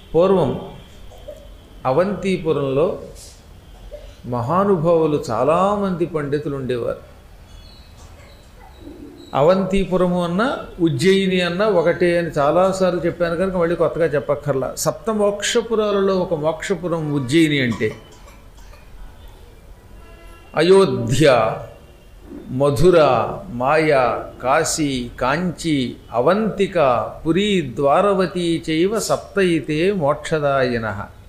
పూర్వం అవంతిపురంలో మహానుభావులు చాలామంది పండితులు ఉండేవారు అవంతిపురము అన్న ఉజ్జయిని అన్న ఒకటే అని చాలాసార్లు చెప్పాను కనుక మళ్ళీ కొత్తగా చెప్పక్కర్లా సప్త మోక్షపురాలలో ఒక మోక్షపురం ఉజ్జయిని అంటే అయోధ్య మధుర మాయ కాశీ కాంచి అవంతిక పురీ ద్వారవతి చైవ సప్తయితే మోక్షదాయిన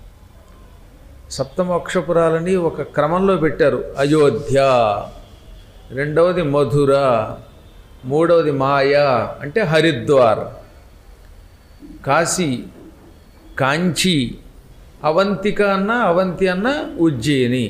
సప్తమోక్షపురాలని ఒక క్రమంలో పెట్టారు అయోధ్య రెండవది మధుర మూడవది మాయ అంటే హరిద్వార్ కాశీ కాంచి అవంతిక అన్న అవంతి అన్న ఉజ్జయిని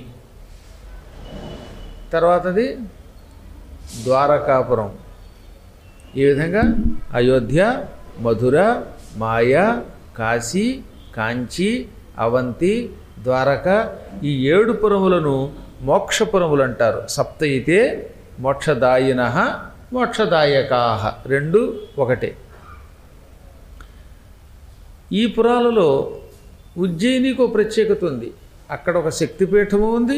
తర్వాతది ద్వారకాపురం ఈ విధంగా అయోధ్య మధుర మాయ కాశీ కాంచి అవంతి ద్వారక ఈ ఏడు పురములను మోక్షపురములు అంటారు సప్తయితే మోక్షదాయిన మోక్షదాయకా రెండు ఒకటే ఈ పురాలలో ఉజ్జయినికి ఒక ప్రత్యేకత ఉంది అక్కడ ఒక శక్తిపీఠము ఉంది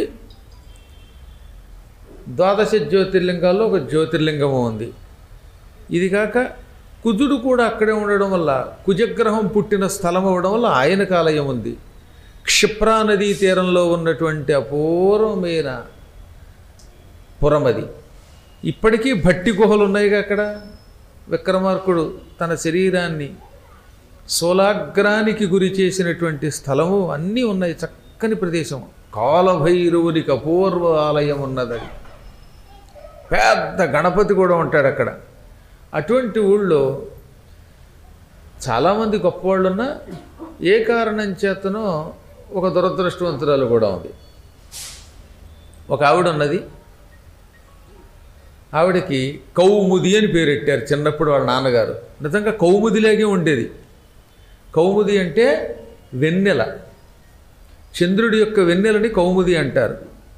ద్వాదశ జ్యోతిర్లింగాల్లో ఒక జ్యోతిర్లింగము ఉంది ఇది కాక కుజుడు కూడా అక్కడే ఉండడం వల్ల కుజగ్రహం పుట్టిన స్థలం అవ్వడం వల్ల ఆయనకు ఆలయం ఉంది క్షిప్రా నదీ తీరంలో ఉన్నటువంటి అపూర్వమైన పురమది ఇప్పటికీ భట్టి గుహలు ఉన్నాయిగా అక్కడ విక్రమార్కుడు తన శరీరాన్ని సోలాగ్రానికి గురి చేసినటువంటి స్థలము అన్నీ ఉన్నాయి చక్కని ప్రదేశం కాలభైరవునికి అపూర్వ ఆలయం ఉన్నది అది పెద్ద గణపతి కూడా ఉంటాడు అక్కడ అటువంటి ఊళ్ళో చాలామంది గొప్పవాళ్ళు ఉన్నా ఏ కారణం చేతనో ఒక దురదృష్టవంతురాలు కూడా ఉంది ఒక ఆవిడ ఉన్నది ఆవిడకి కౌముది అని పేరెట్టారు చిన్నప్పుడు వాళ్ళ నాన్నగారు నిజంగా కౌముదిలాగే ఉండేది కౌముది అంటే వెన్నెల చంద్రుడి యొక్క వెన్నెలని కౌముది అంటారు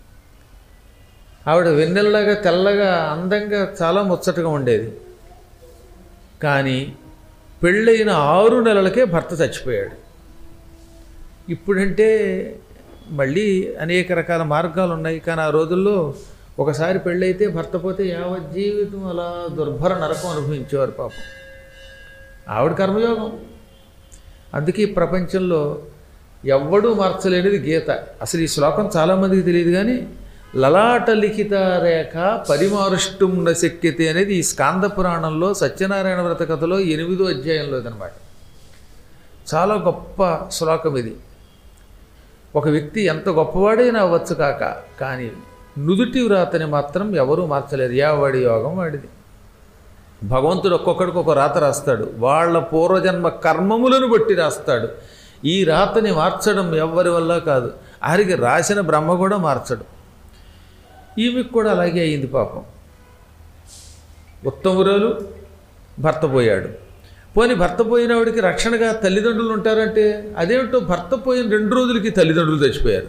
ఆవిడ వెన్నెలలాగా తెల్లగా అందంగా చాలా ముచ్చటగా ఉండేది కానీ పెళ్ళైన ఆరు నెలలకే భర్త చచ్చిపోయాడు ఇప్పుడంటే మళ్ళీ అనేక రకాల మార్గాలు ఉన్నాయి కానీ ఆ రోజుల్లో ఒకసారి పెళ్ళైతే భర్త పోతే యావత్ జీవితం అలా దుర్భర నరకం అనుభవించేవారు పాపం ఆవిడ కర్మయోగం అందుకే ఈ ప్రపంచంలో ఎవ్వడూ మార్చలేనిది గీత అసలు ఈ శ్లోకం చాలామందికి తెలియదు కానీ లలాట లిఖిత రేఖ పరిమారుష్టం న శక్యతే అనేది ఈ స్కాంద పురాణంలో సత్యనారాయణ వ్రత కథలో ఎనిమిదో అధ్యాయంలో అనమాట చాలా గొప్ప శ్లోకం ఇది ఒక వ్యక్తి ఎంత గొప్పవాడైనా అవ్వచ్చు కాక కానీ నుదుటి వ్రాతని మాత్రం ఎవరూ మార్చలేరు యా వాడి యోగం వాడిది భగవంతుడు ఒక్కొక్కడికి ఒక రాత రాస్తాడు వాళ్ళ పూర్వజన్మ కర్మములను బట్టి రాస్తాడు ఈ రాతని మార్చడం ఎవ్వరి వల్ల కాదు ఆరికి రాసిన బ్రహ్మ కూడా మార్చడు ఈమెకు కూడా అలాగే అయింది పాపం ఉత్తమురాలు భర్త పోయాడు పోని భర్త పోయినవాడికి రక్షణగా తల్లిదండ్రులు ఉంటారంటే అదేమిటో భర్త పోయిన రెండు రోజులకి తల్లిదండ్రులు చచ్చిపోయారు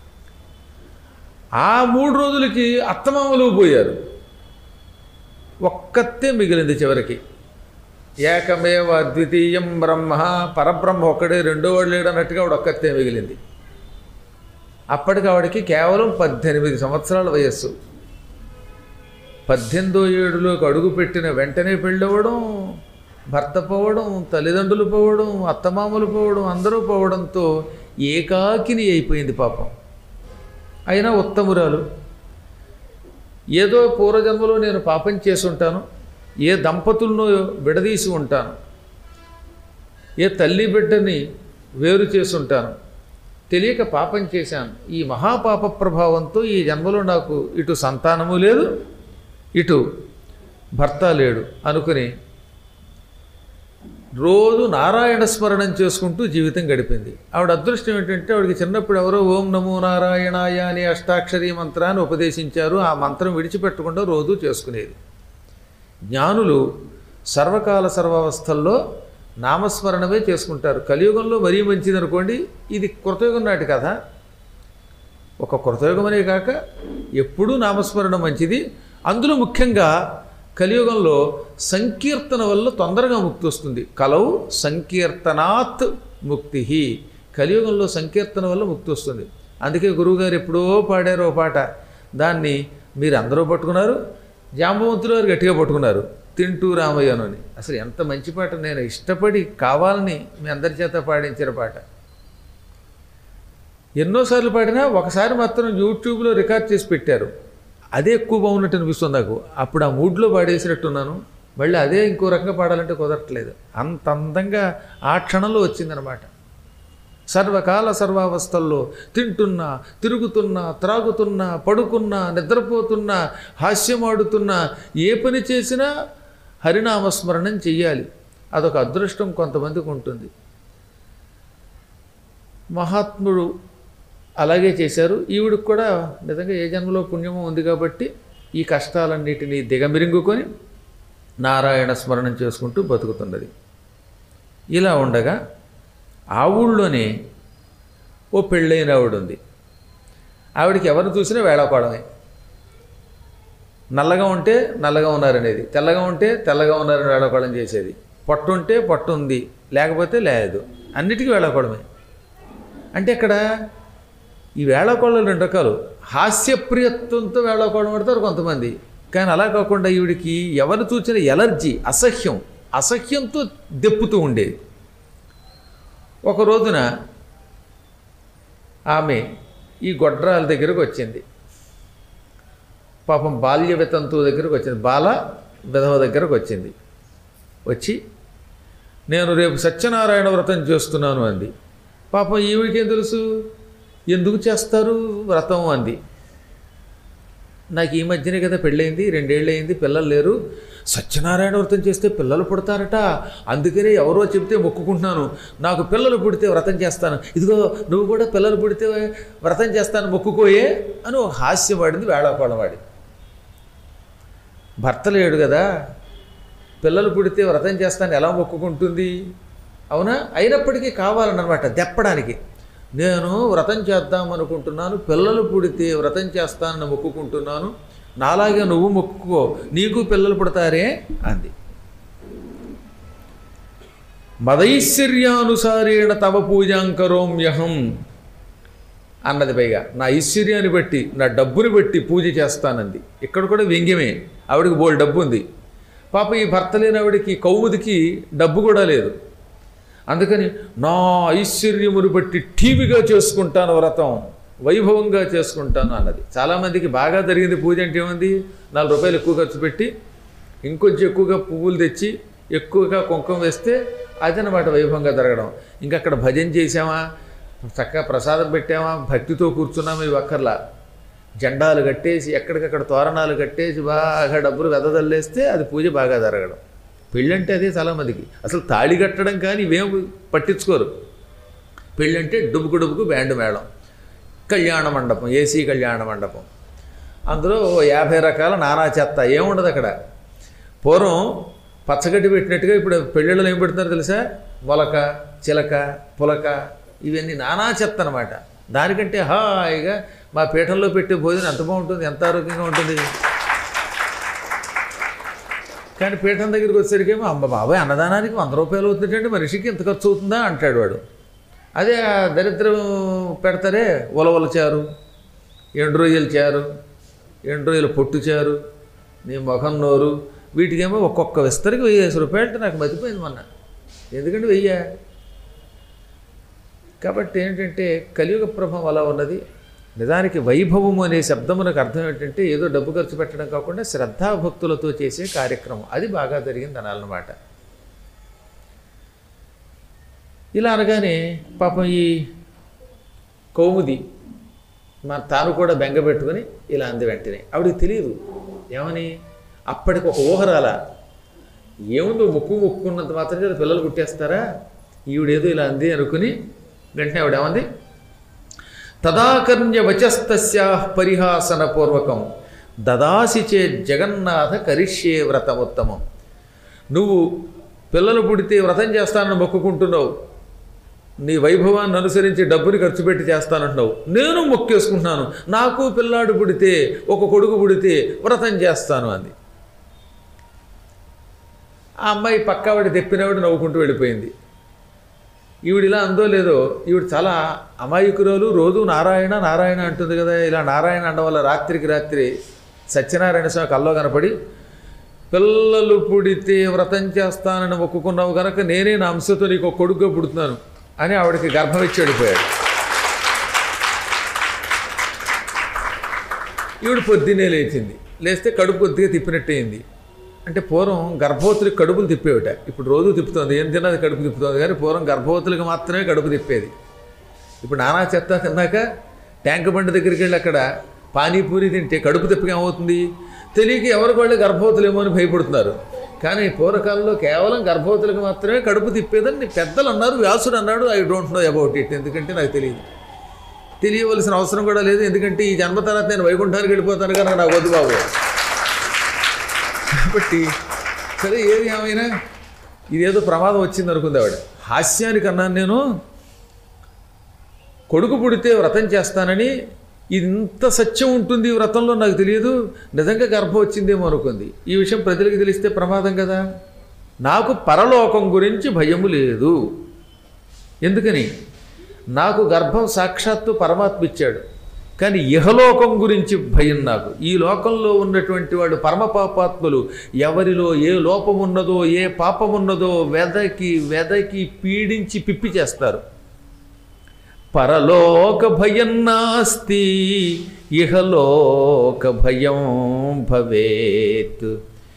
ఆ మూడు రోజులకి అత్తమామలు పోయారు ఒక్కతే మిగిలింది చివరికి ఏకమేవ అద్వితీయం బ్రహ్మ పరబ్రహ్మ ఒక్కడే రెండో వాడు లేడు అన్నట్టుగా ఆవిడ ఒక్కతే మిగిలింది అప్పటికి ఆవిడకి కేవలం పద్దెనిమిది సంవత్సరాల వయస్సు పద్దెనిమిదో ఏడులోకి అడుగు పెట్టిన వెంటనే పెళ్ళవడం భర్త పోవడం తల్లిదండ్రులు పోవడం అత్తమామలు పోవడం అందరూ పోవడంతో ఏకాకిని అయిపోయింది పాపం అయినా ఉత్తమురాలు ఏదో పూర్వజన్మలో నేను పాపం చేసి ఉంటాను ఏ దంపతులను విడదీసి ఉంటాను ఏ తల్లి బిడ్డని వేరు చేసి ఉంటాను తెలియక పాపం చేశాను ఈ మహాపాప ప్రభావంతో ఈ జన్మలో నాకు ఇటు సంతానము లేదు ఇటు భర్త లేడు అనుకుని రోజు నారాయణ స్మరణం చేసుకుంటూ జీవితం గడిపింది ఆవిడ అదృష్టం ఏంటంటే ఆవిడకి చిన్నప్పుడు ఎవరో ఓం నమో నారాయణాయ అనే అష్టాక్షరీ మంత్రాన్ని ఉపదేశించారు ఆ మంత్రం విడిచిపెట్టకుండా రోజు చేసుకునేది జ్ఞానులు సర్వకాల సర్వావస్థల్లో నామస్మరణమే చేసుకుంటారు కలియుగంలో మరీ మంచిది అనుకోండి ఇది కృతయుగం నాటి కథ ఒక కృతయుగమనే కాక ఎప్పుడూ నామస్మరణ మంచిది అందులో ముఖ్యంగా కలియుగంలో సంకీర్తన వల్ల తొందరగా ముక్తి వస్తుంది కలవు సంకీర్తనాత్ ముక్తి కలియుగంలో సంకీర్తన వల్ల ముక్తి వస్తుంది అందుకే గురువుగారు ఎప్పుడో పాడారు ఓ పాట దాన్ని మీరు అందరూ పట్టుకున్నారు జాంబవంతులు వారు గట్టిగా పట్టుకున్నారు తింటూ రామయ్యను అని అసలు ఎంత మంచి పాట నేను ఇష్టపడి కావాలని మీ అందరి చేత పాడించిన పాట ఎన్నోసార్లు పాడినా ఒకసారి మాత్రం యూట్యూబ్లో రికార్డ్ చేసి పెట్టారు అదే ఎక్కువ బాగున్నట్టు అనిపిస్తుంది నాకు అప్పుడు ఆ మూడ్లో పాడేసినట్టున్నాను మళ్ళీ అదే ఇంకో రకంగా పాడాలంటే కుదరట్లేదు అంత అందంగా ఆ క్షణంలో వచ్చిందనమాట సర్వకాల సర్వావస్థల్లో తింటున్నా తిరుగుతున్నా త్రాగుతున్నా పడుకున్నా నిద్రపోతున్నా హాస్యమాడుతున్నా ఏ పని చేసినా హరినామస్మరణం చెయ్యాలి అదొక అదృష్టం కొంతమందికి ఉంటుంది మహాత్ముడు అలాగే చేశారు ఈవిడికి కూడా నిజంగా ఏ జన్మలో పుణ్యమో ఉంది కాబట్టి ఈ కష్టాలన్నిటినీ దిగమిరింగుకొని నారాయణ స్మరణం చేసుకుంటూ బతుకుతున్నది ఇలా ఉండగా ఆ ఊళ్ళోనే ఓ పెళ్ళైన ఆవిడ ఉంది ఆవిడకి ఎవరిని చూసినా వేళాకోవడమే నల్లగా ఉంటే నల్లగా ఉన్నారనేది తెల్లగా ఉంటే తెల్లగా ఉన్నారని వేళాకోవడం చేసేది పొట్టు ఉంటే పొట్టు ఉంది లేకపోతే లేదు అన్నిటికీ వేళాకోవడమే అంటే ఇక్కడ ఈ వేళాకోళాలు రెండు రకాలు హాస్యప్రియత్వంతో వేళాకోవడం పడతారు కొంతమంది కానీ అలా కాకుండా ఈవిడికి ఎవరు చూసిన ఎలర్జీ అసహ్యం అసహ్యంతో దెప్పుతూ ఉండేది ఒక రోజున ఆమె ఈ గొడ్రాల దగ్గరకు వచ్చింది పాపం బాల్య వితంతువు దగ్గరకు వచ్చింది బాల విధవ దగ్గరకు వచ్చింది వచ్చి నేను రేపు సత్యనారాయణ వ్రతం చేస్తున్నాను అంది పాపం ఈవిడికేం తెలుసు ఎందుకు చేస్తారు వ్రతం అంది నాకు ఈ మధ్యనే కదా పెళ్ళయింది రెండేళ్ళు అయింది పిల్లలు లేరు సత్యనారాయణ వ్రతం చేస్తే పిల్లలు పుడతారట అందుకనే ఎవరో చెప్తే మొక్కుకుంటున్నాను నాకు పిల్లలు పుడితే వ్రతం చేస్తాను ఇదిగో నువ్వు కూడా పిల్లలు పుడితే వ్రతం చేస్తాను మొక్కుకోయే అని ఒక హాస్యం వాడింది వేళాకోళం వాడి భర్త లేడు కదా పిల్లలు పుడితే వ్రతం చేస్తాను ఎలా మొక్కుకుంటుంది అవునా అయినప్పటికీ కావాలన్నమాట దెప్పడానికి నేను వ్రతం చేద్దాం అనుకుంటున్నాను పిల్లలు పుడితే వ్రతం చేస్తానని మొక్కుకుంటున్నాను నాలాగే నువ్వు మొక్కుకో నీకు పిల్లలు పుడతారే అంది మదైశ్వర్యానుసారేణ తవ పూజాంకరోమ్యహం అన్నది పైగా నా ఐశ్వర్యాన్ని బట్టి నా డబ్బుని బట్టి పూజ చేస్తానంది ఇక్కడ కూడా వ్యంగ్యమే ఆవిడకి బోల్ డబ్బు ఉంది పాప ఈ భర్త లేని ఆవిడకి కౌముదికి డబ్బు కూడా లేదు అందుకని నా ఐశ్వర్యమును బట్టి టీవీగా చేసుకుంటాను వ్రతం వైభవంగా చేసుకుంటాను అన్నది చాలామందికి బాగా జరిగింది పూజ అంటే ఏముంది నాలుగు రూపాయలు ఎక్కువ ఖర్చు పెట్టి ఇంకొంచెం ఎక్కువగా పువ్వులు తెచ్చి ఎక్కువగా కుంకుమ వేస్తే అదనమాట వైభవంగా జరగడం ఇంకా అక్కడ భజన చేసామా చక్కగా ప్రసాదం పెట్టామా భక్తితో కూర్చున్నామా ఇవి అక్కర్లా జెండాలు కట్టేసి ఎక్కడికక్కడ తోరణాలు కట్టేసి బాగా డబ్బులు వెదజల్లేస్తే అది పూజ బాగా జరగడం పెళ్ళంటే అదే చాలామందికి అసలు తాళి కట్టడం కానీ ఇవేం పట్టించుకోరు పెళ్ళంటే డుబుకు డుబుకు బ్యాండ్ మేళం కళ్యాణ మండపం ఏసీ కళ్యాణ మండపం అందులో ఓ యాభై రకాల నానా చెత్త ఏముండదు అక్కడ పూర్వం పచ్చగడ్డి పెట్టినట్టుగా ఇప్పుడు పెళ్ళిళ్ళు ఏం పెడుతున్నారు తెలుసా మొలక చిలక పులక ఇవన్నీ నానా చెత్త అనమాట దానికంటే హాయిగా మా పీఠంలో పెట్టే భోజనం ఎంత బాగుంటుంది ఎంత ఆరోగ్యంగా ఉంటుంది కానీ పీఠం దగ్గరికి వచ్చేసరికేమో అమ్మ బాబాయ్ అన్నదానానికి వంద రూపాయలు అవుతుందంటే మనిషికి ఎంత ఖర్చు అవుతుందా అంటాడు వాడు అదే ఆ దరిద్రం పెడతారే ఉలవల చారు ఎండు రొయ్యలు చారు ఎండు రొయ్యలు పొట్టు చారు నీ మొఖం నోరు వీటికేమో ఒక్కొక్క విస్తరికి వెయ్యేసి రూపాయలు అంటే నాకు మతిపోయింది మొన్న ఎందుకంటే వెయ్యా కాబట్టి ఏంటంటే కలియుగ ప్రభావం అలా ఉన్నది నిజానికి వైభవము అనే శబ్దమునకు అర్థం ఏంటంటే ఏదో డబ్బు ఖర్చు పెట్టడం కాకుండా శ్రద్ధాభక్తులతో చేసే కార్యక్రమం అది బాగా జరిగింది అనాలన్నమాట ఇలా అనగానే పాపం ఈ కౌముది మా తాను కూడా బెంగ పెట్టుకొని ఇలా అంది వెంటనే ఆవిడకి తెలియదు ఏమని అప్పటికి ఒక ఊహ రాలా ఏముందో ముక్కు ముక్కున్నంత మాత్రం చేత పిల్లలు పుట్టేస్తారా ఈవిడేదో ఇలా అంది అనుకుని వెంటనే ఆవిడ ఏమంది తదాకర్ణ్య వచస్తస్యా పరిహాసనపూర్వకం దదాసి చే జగన్నాథ కరిష్యే వ్రతముత్తమం నువ్వు పిల్లలు పుడితే వ్రతం చేస్తానని మొక్కుకుంటున్నావు నీ వైభవాన్ని అనుసరించి డబ్బుని ఖర్చు పెట్టి చేస్తానంటున్నావు నేను మొక్కేసుకుంటున్నాను నాకు పిల్లాడు పుడితే ఒక కొడుకు పుడితే వ్రతం చేస్తాను అంది ఆ అమ్మాయి పక్క ఆవిడ తెప్పినవాడు నవ్వుకుంటూ వెళ్ళిపోయింది ఈవిడ ఇలా అందో లేదో ఈవిడ చాలా అమాయకురాలు రోజు నారాయణ నారాయణ అంటుంది కదా ఇలా నారాయణ అనడం వల్ల రాత్రికి రాత్రి సత్యనారాయణ స్వామి కల్లో కనపడి పిల్లలు పుడితే వ్రతం చేస్తానని మొక్కుకున్నావు కనుక నేనే నా అంశతో నీకు ఒక కొడుకుగా పుడుతున్నాను అని ఆవిడకి గర్భం ఇచ్చి వెళ్ళిపోయాడు ఈవిడ పొద్దున్నే లేచింది లేస్తే కడుపు కొద్దిగా తిప్పినట్టయింది అంటే పూర్వం గర్భవతులకు కడుపులు తిప్పేవిట ఇప్పుడు రోజు తిప్పుతోంది ఏం తిన్నది కడుపు తిప్పుతోంది కానీ పూర్వం గర్భవతులకు మాత్రమే కడుపు తిప్పేది ఇప్పుడు నానా చెత్త తిన్నాక ట్యాంక్ బండి దగ్గరికి వెళ్ళి అక్కడ పానీపూరి తింటే కడుపు తిప్పగా ఏమవుతుంది తెలియక ఎవరికి వాళ్ళు గర్భవతులేమో అని భయపడుతున్నారు కానీ పూర్వకాలంలో కేవలం గర్భవతులకు మాత్రమే కడుపు తిప్పేదని పెద్దలు అన్నారు వ్యాసుడు అన్నాడు I don't know about it ఎందుకంటే నాకు తెలియదు తెలియవలసిన అవసరం కూడా లేదు ఎందుకంటే ఈ జన్మ తర్వాత నేను వైకుంఠానికి వెళ్ళిపోతాను కనుక నాకు వద్దు బాబు కాబట్టి సరే ఏది ఏమైనా ఇదేదో ప్రమాదం వచ్చింది అనుకుంది ఆవిడ హాస్యానికి అన్నాను నేను కొడుకు పుడితే వ్రతం చేస్తానని ఇంత సత్యం ఉంటుంది ఈ వ్రతంలో నాకు తెలియదు నిజంగా గర్భం వచ్చిందేమో అనుకుంది ఈ విషయం ప్రజలకు తెలిస్తే ప్రమాదం కదా నాకు పరలోకం గురించి భయము లేదు ఎందుకని నాకు గర్భం సాక్షాత్తు పరమాత్మ ఇచ్చాడు కానీ ఇహలోకం గురించి భయం నాకు ఈ లోకంలో ఉన్నటువంటి వాడు పరమ పాపాత్ములు ఎవరిలో ఏ లోపం ఉన్నదో ఏ పాపం ఉన్నదో వెదకి వెదకి పీడించి పిప్పి చేస్తారు పరలోక భయం నాస్తి ఇహలోక భయం భవేత్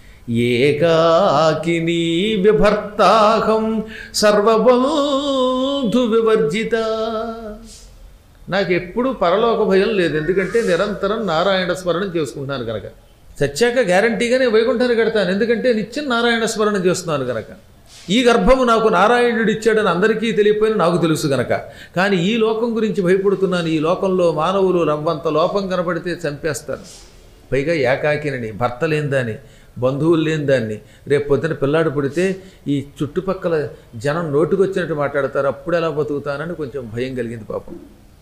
ఏకాకినీ విభర్తాహం సర్వబంధు వివర్జిత నాకు ఎప్పుడూ పరలోక భయం లేదు ఎందుకంటే నిరంతరం నారాయణ స్మరణం చేసుకుంటున్నాను కనుక చచ్చాక గ్యారంటీగా నేను వైకుంఠాన్ని కడతాను ఎందుకంటే నిత్యం నారాయణ స్మరణం చేస్తున్నాను కనుక ఈ గర్భము నాకు నారాయణుడు ఇచ్చాడని అందరికీ తెలియపోయిన నాకు తెలుసు గనక కానీ ఈ లోకం గురించి భయపడుతున్నాను ఈ లోకంలో మానవులు రవ్వంత లోపం కనపడితే చంపేస్తారు పైగా ఏకాకినని భర్త లేని దాన్ని బంధువులు లేని దాన్ని రేపు పొద్దున పిల్లాడు పుడితే ఈ చుట్టుపక్కల జనం నోటుకొచ్చినట్టు మాట్లాడతారు అప్పుడు ఎలా బతుకుతానని కొంచెం భయం కలిగింది పాపం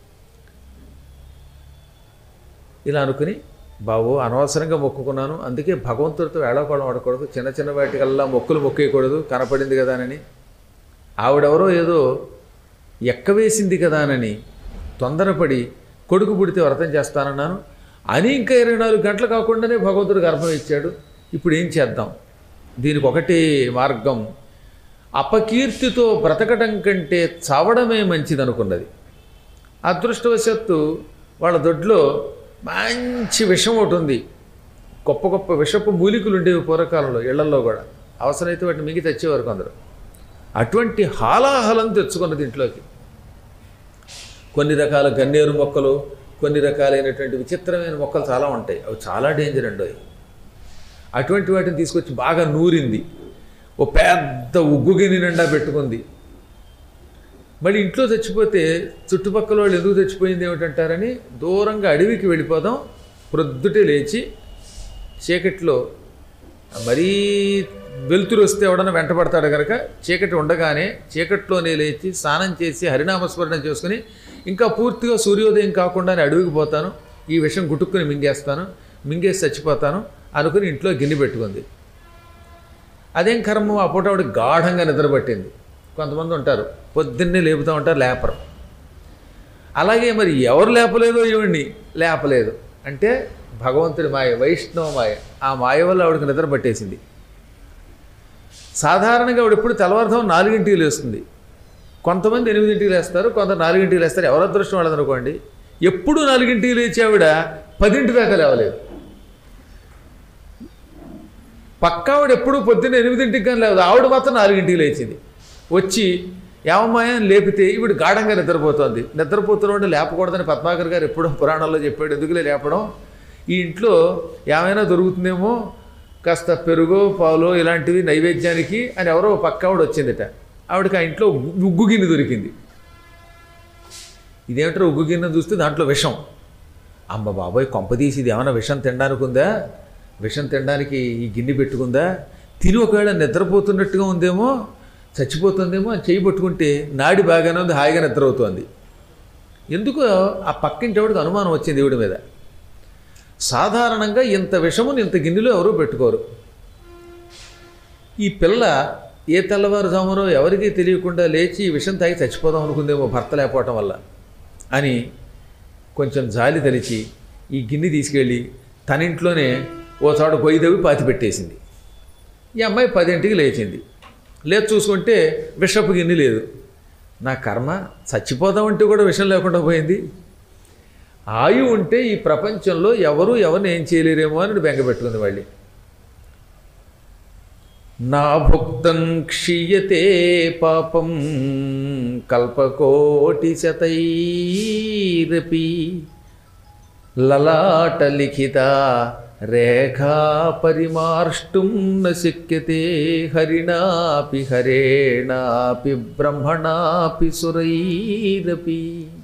ఇలా అనుకుని బాబు అనవసరంగా మొక్కుకున్నాను అందుకే భగవంతుడితో వేళకోవడం ఆడకూడదు చిన్న చిన్న వాటికల్లా మొక్కులు మొక్కేయకూడదు కనపడింది కదా అని ఆవిడెవరో ఏదో ఎక్కవేసింది కదా అని తొందరపడి కొడుకు పుడితే వ్రతం చేస్తానన్నాను అని ఇంకా ఇరవై నాలుగు గంటలు కాకుండానే భగవంతుడు గర్భం ఇచ్చాడు ఇప్పుడు ఏం చేద్దాం దీనికి ఒకటే మార్గం అపకీర్తితో బ్రతకడం కంటే చావడమే మంచిదనుకున్నది అదృష్టవశాత్తు వాళ్ళ దొడ్లో మంచి విషం ఒకటి ఉంది గొప్ప గొప్ప విషపు మూలికలు ఉండేవి పూర్వకాలంలో ఇళ్లలో కూడా అవసరమైతే వాటిని మింగి తెచ్చేవారు కొందరు అటువంటి హాలాహలం తెచ్చుకున్నది ఇంట్లోకి కొన్ని రకాల గన్నేరు మొక్కలు కొన్ని రకాలైనటువంటి విచిత్రమైన మొక్కలు చాలా ఉంటాయి అవి చాలా డేంజర్ అండి అవి అటువంటి వాటిని తీసుకొచ్చి బాగా నూరింది ఓ పెద్ద ఉగ్గు గిన్నె నిండా పెట్టుకుంది మళ్ళీ ఇంట్లో చచ్చిపోతే చుట్టుపక్కల వాళ్ళు ఎందుకు చచ్చిపోయింది ఏమిటంటారని దూరంగా అడవికి వెళ్ళిపోదాం ప్రొద్దుటే లేచి చీకట్లో మరీ వెలుతురు వస్తే ఎవడన్నా వెంటబడతాడు కనుక చీకటి ఉండగానే చీకట్లోనే లేచి స్నానం చేసి హరినామస్మరణ చేసుకుని ఇంకా పూర్తిగా సూర్యోదయం కాకుండా అడవికి పోతాను ఈ విషయం గుట్టుక్కుని మింగేస్తాను మింగేసి చచ్చిపోతాను అనుకుని ఇంట్లో గిన్నె పెట్టుకుంది అదేం కర్మ ఆ పూట ఆవిడ గాఢంగా నిద్రపట్టింది కొంతమంది ఉంటారు పొద్దున్నే లేపుతూ ఉంటారు లేపరు అలాగే మరి ఎవరు లేపలేదో ఇవ్వండి లేపలేదు అంటే భగవంతుడి మాయ వైష్ణవ మాయ ఆ మాయ వల్ల ఆవిడకి నిద్ర పట్టేసింది సాధారణంగా ఆవిడ ఎప్పుడు తెల్లవారుతాం నాలుగింటికి లేస్తుంది కొంతమంది ఎనిమిదింటికి లేస్తారు కొంత నాలుగింటికి లేస్తారు ఎవరు అదృష్టం వాళ్ళది అనుకోండి ఎప్పుడు నాలుగింటికి లేచి ఆవిడ పదింటి దాకా లేవలేదు పక్క ఆవిడ ఎప్పుడు పొద్దున్న ఎనిమిదింటికి కానీ లేదు ఆవిడ మాత్రం నాలుగింటికి లేచింది వచ్చి ఏమమ్మాయ అని లేపితే ఈవిడ గాఢంగా నిద్రపోతోంది నిద్రపోతున్నవాడు లేపకూడదని పద్మాకర్ గారు ఎప్పుడో పురాణాల్లో చెప్పాడు ఎందుకులే లేపడం ఈ ఇంట్లో ఏమైనా దొరుకుతుందేమో కాస్త పెరుగో పాలో ఇలాంటివి నైవేద్యానికి అని ఎవరో పక్క ఆవిడ వచ్చిందట ఆవిడకి ఆ ఇంట్లో ఉగ్గు గిన్నె దొరికింది ఇదేమిటో ఉగ్గు గిన్నె చూస్తే దాంట్లో విషం అమ్మ బాబోయ్ కొంపదీసి ఇది ఏమైనా విషం తినడానికి ఉందా విషం తినడానికి ఈ గిన్నె పెట్టుకుందా తిని ఒకవేళ నిద్రపోతున్నట్టుగా ఉందేమో చచ్చిపోతుందేమో అని చేయి పట్టుకుంటే నాడి బాగానే ఉంది హాయిగా నిద్రవుతోంది ఎందుకు ఆ పక్కింటి ఆవిడకి అనుమానం వచ్చింది ఈవిడ మీద సాధారణంగా ఇంత విషముని ఇంత గిన్నెలో ఎవరూ పెట్టుకోరు ఈ పిల్ల ఏ తెల్లవారుజామునో ఎవరికీ తెలియకుండా లేచి ఈ విషం తాగి చచ్చిపోదాం అనుకుందేమో భర్త లేకపోవటం వల్ల అని కొంచెం జాలి తెలిచి ఈ గిన్నె తీసుకెళ్ళి తన ఇంట్లోనే ఓ చోట పొయ్యి దవ్వి పాతి పెట్టేసింది ఈ అమ్మాయి పదింటికి లేచింది లేచి చూసుకుంటే విషపు గిన్నె లేదు నా కర్మ చచ్చిపోదామంటే కూడా విషం లేకుండా పోయింది ఆయు ఉంటే ఈ ప్రపంచంలో ఎవరు ఎవరిని ఏం చేయలేరేమో అని బెంగ పెట్టుకుంది మళ్ళీ నా భుక్తం క్షీయతే పాపం కల్పకోటి శతైరపి లలాటలిఖిత రేఖా పరిమార్ష్టుం న శక్యతే హరిణాపి హరేణాపి బ్రహ్మణాపి సురైరపి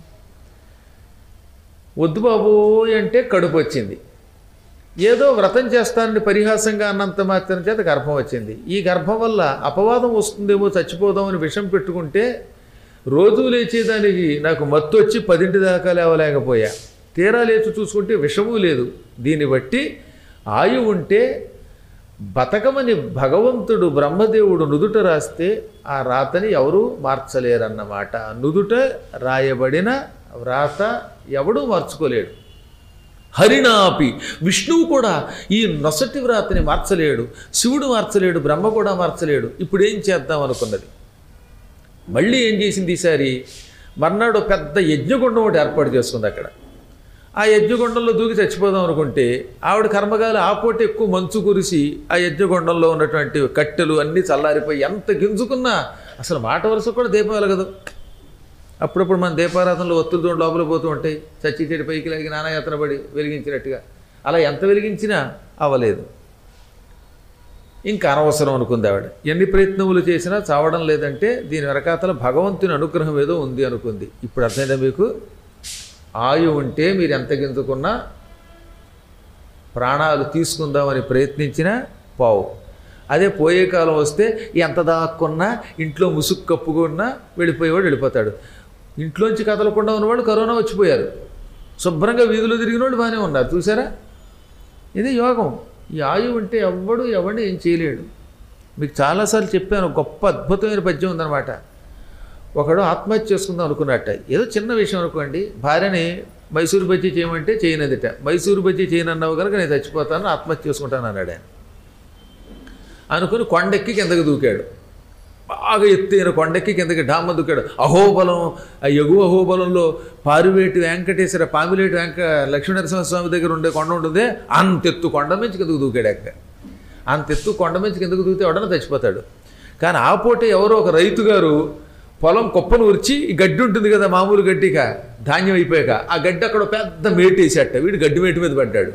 వద్దు బాబోయ్ అంటే కడుపు వచ్చింది ఏదో వ్రతం చేస్తానని పరిహాసంగా అన్నంత మాత్రం చేత గర్భం వచ్చింది ఈ గర్భం వల్ల అపవాదం వస్తుందేమో చచ్చిపోదామని విషం పెట్టుకుంటే రోజు లేచేదానికి నాకు మత్తు వచ్చి పదింటి దాకా లేవలేకపోయా తీరా లేచి చూసుకుంటే విషము లేదు దీన్ని బట్టి ఆయు ఉంటే బతకమని భగవంతుడు బ్రహ్మదేవుడు నుదుట రాస్తే ఆ రాతని ఎవరూ మార్చలేరన్నమాట నుదుట రాయబడిన వ్రాత ఎవడూ మార్చుకోలేడు హరిణాపి విష్ణువు కూడా ఈ నొసటి వ్రాతని మార్చలేడు శివుడు మార్చలేడు బ్రహ్మ కూడా మార్చలేడు ఇప్పుడు ఏం చేద్దాం అనుకున్నది మళ్ళీ ఏం చేసింది ఈసారి మర్నాడు పెద్ద యజ్ఞగుండం ఒకటి ఏర్పాటు చేసుకుంది అక్కడ ఆ యజ్ఞగుండంలో దూకి చచ్చిపోదాం అనుకుంటే ఆవిడ కర్మగాలి ఆపోటి ఎక్కువ మంచు కురిసి ఆ యజ్ఞగుండంలో ఉన్నటువంటి కట్టెలు అన్నీ చల్లారిపోయి ఎంత గింజుకున్నా అసలు మాట వరుస కూడా దీపం వెలగదు అప్పుడప్పుడు మన దీపారాధనలో ఒత్తులతో లోపల పోతూ ఉంటాయి చచ్చి చెడి పైకి లాగి నానాయాత్ర పడి వెలిగించినట్టుగా అలా ఎంత వెలిగించినా అవ్వలేదు ఇంకా అనవసరం అనుకుంది ఆవిడ ఎన్ని ప్రయత్నములు చేసినా చావడం లేదంటే దీని వెనకాతల భగవంతుని అనుగ్రహం ఏదో ఉంది అనుకుంది ఇప్పుడు అర్థమైందా మీకు ఆయు ఉంటే మీరు ఎంత గింజుకున్నా ప్రాణాలు తీసుకుందామని ప్రయత్నించినా పావు అదే పోయే కాలం వస్తే ఎంత దాక్కున్నా ఇంట్లో ముసుగు కప్పుకున్నా వెళ్ళిపోయేవాడు వెళ్ళిపోతాడు ఇంట్లోంచి కదలకుండా ఉన్నవాళ్ళు కరోనా వచ్చిపోయారు శుభ్రంగా వీధిలో తిరిగిన వాళ్ళు బాగానే ఉన్నారు చూసారా ఇది యోగం ఈ ఆయువు ఉంటే ఎవ్వడు ఎవడిని ఏం చేయలేడు మీకు చాలాసార్లు చెప్పాను గొప్ప అద్భుతమైన పద్యం ఉందన్నమాట ఒకడు ఆత్మహత్య చేసుకుందాం అనుకున్నట్ట ఏదో చిన్న విషయం అనుకోండి భార్యని మైసూరు బజ్జీ చేయమంటే చేయనదిట మైసూరు బజ్జీ చేయనన్నావు కనుక నేను చచ్చిపోతాను ఆత్మహత్య చేసుకుంటాను అన్నాడు ఆయన అనుకుని కొండెక్కి కిందకి దూకాడు బాగా ఎత్తైన కొండెక్కి కిందకి డామ్మ దూకాడు అహోబలం ఆ ఎగువ అహోబలంలో పారువేటి వెంకటేశ్వర పామిలేటి వెంక లక్ష్మీనరసింహస్వామి దగ్గర ఉండే కొండ ఉంటుంది అంతెత్తు కొండ నుంచి కిందకు దూకాడు ఎక్క అంతెత్తు కొండ నుంచి కిందకు దూకితే ఎవడన్నా చచ్చిపోతాడు కానీ ఆ పూటే ఎవరో ఒక రైతు గారు పొలం కుప్పను ఉరిచి ఈ గడ్డి ఉంటుంది కదా మామూలు గడ్డిక ధాన్యం అయిపోయాక ఆ గడ్డి అక్కడ పెద్ద మేటు వేసేట వీడు గడ్డి మేటు మీద పడ్డాడు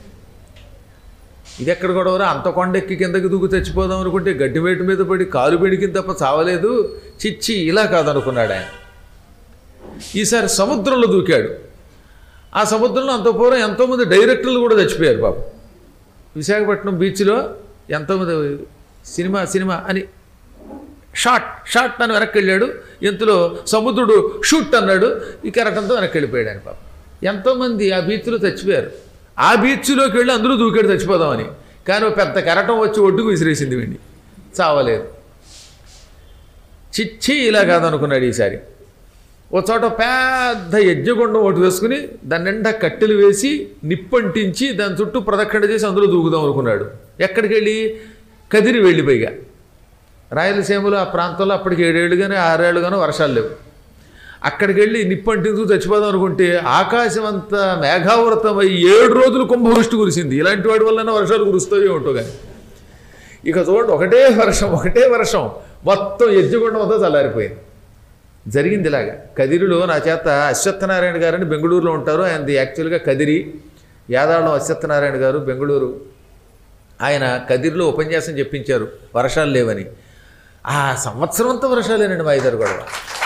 ఇది ఎక్కడ గొడవరా అంత కొండెక్కి కిందకి దూకు చచ్చిపోదాం అనుకుంటే గడ్డి మేటు మీద పడి కాలు బెడికింది తప్ప చావలేదు చిచ్చి ఇలా కాదనుకున్నాడు ఆయన ఈసారి సముద్రంలో దూకాడు ఆ సముద్రంలో అంత పూర్వం ఎంతోమంది డైరెక్టర్లు కూడా చచ్చిపోయారు బాబు విశాఖపట్నం బీచ్లో ఎంతోమంది సినిమా సినిమా అని షాట్ షాట్ అని వెనక్కి వెళ్ళాడు ఇంతలో సముద్రుడు షూట్ అన్నాడు ఈ కెరటంతో వెనక్కి వెళ్ళిపోయాడు ఆయన పాపం ఎంతోమంది ఆ బీచ్లో చచ్చిపోయారు ఆ బీచ్లోకి వెళ్ళి అందరూ దూకాడు చచ్చిపోదామని కానీ ఓ పెద్ద కెరటం వచ్చి ఒడ్డుకు విసిరేసింది వీడిని చావలేదు చిచ్చి ఇలా కాదనుకున్నాడు ఈసారి ఓ చోట పెద్ద యజ్ఞగుండం ఒకటి వేసుకుని దాని నిండా కట్టెలు వేసి నిప్పంటించి దాని చుట్టూ ప్రదక్షిణ చేసి అందులో దూకుదాం అనుకున్నాడు ఎక్కడికి వెళ్ళి కదిరి వెళ్ళి పైగా రాయలసీమలో ఆ ప్రాంతంలో అప్పటికి ఏడేళ్ళు కానీ ఆరేళ్ళు కానీ వర్షాలు లేవు అక్కడికి వెళ్ళి నిప్పంటించు చచ్చిపోదాం అనుకుంటే ఆకాశం అంతా మేఘావృతమై ఏడు రోజులు కుంభవృష్టి కురిసింది ఇలాంటి వాడి వల్లనే వర్షాలు కురుస్తాయో ఉంటో కానీ ఇక చూడండి ఒకటే వర్షం ఒకటే వర్షం మొత్తం యజ్ఞగుండం అంతా చల్లారిపోయింది జరిగింది ఇలాగా కదిరిలో నా చేత అశ్వత్థనారాయణ గారని బెంగళూరులో ఉంటారు ఆయనది యాక్చువల్గా కదిరి యాదాళం అశ్వత్థనారాయణ గారు బెంగళూరు ఆయన కదిరిలో ఉపన్యాసం చెప్పించారు వర్షాలు లేవని ఆ సంవత్సరం అంతా వర్షాలేనండి మా ఇద్దరు గొడవ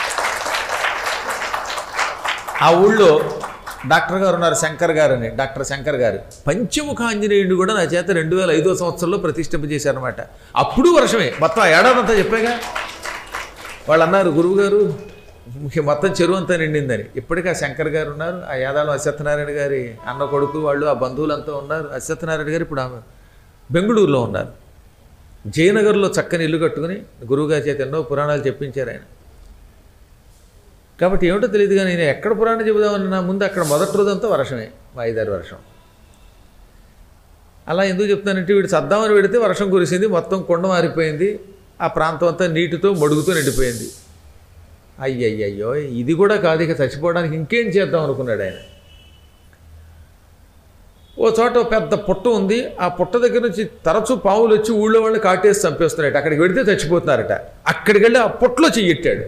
ఆ ఊళ్ళో డాక్టర్ గారు ఉన్నారు శంకర్ గారు అని డాక్టర్ శంకర్ గారు పంచముఖ ఆంజనేయుడిని కూడా నా చేత రెండు వేల ఐదో సంవత్సరంలో ప్రతిష్ఠింపజేశారనమాట అప్పుడు వర్షమే మొత్తం ఆ ఏడాదంతా చెప్పాగా వాళ్ళు అన్నారు గురువు గారు మొత్తం చెరువు అంతా నిండిందని ఇప్పటికీ ఆ శంకర్ గారు ఉన్నారు ఆ యాదాలం అశ్వత్థనారాయణ గారి అన్న కొడుకు వాళ్ళు ఆ బంధువులంతా ఉన్నారు అశ్వత్థనారాయణ గారు ఇప్పుడు ఆమె బెంగళూరులో ఉన్నారు జయనగర్లో చక్కని ఇల్లు కట్టుకుని గురువుగారి చేత ఎన్నో పురాణాలు చెప్పించారు ఆయన కాబట్టి ఏమిటో తెలియదు కానీ నేను ఎక్కడ పురాణం చెబుదామన్నా ముందు అక్కడ మొదటి రోజంతా వర్షమే వాయిదారి వర్షం అలా ఎందుకు చెప్తానంటే వీడు చద్దామని పెడితే వర్షం కురిసింది మొత్తం కొండ మారిపోయింది ఆ ప్రాంతం అంతా నీటితో మడుగుతూ నిండిపోయింది అయ్యయ్యయ్యో ఇది కూడా కాదు ఇక చచ్చిపోవడానికి ఇంకేం చేద్దాం అనుకున్నాడు ఆయన ఓ చోట ఓ పెద్ద పుట్ట ఉంది ఆ పుట్ట దగ్గర నుంచి తరచూ పావులు వచ్చి ఊళ్ళో వాళ్ళని కాటేసి చంపేస్తున్నారట అక్కడికి వెడితే చచ్చిపోతున్నారట అక్కడికి వెళ్ళి ఆ పుట్టలో చెయ్యెట్టాడు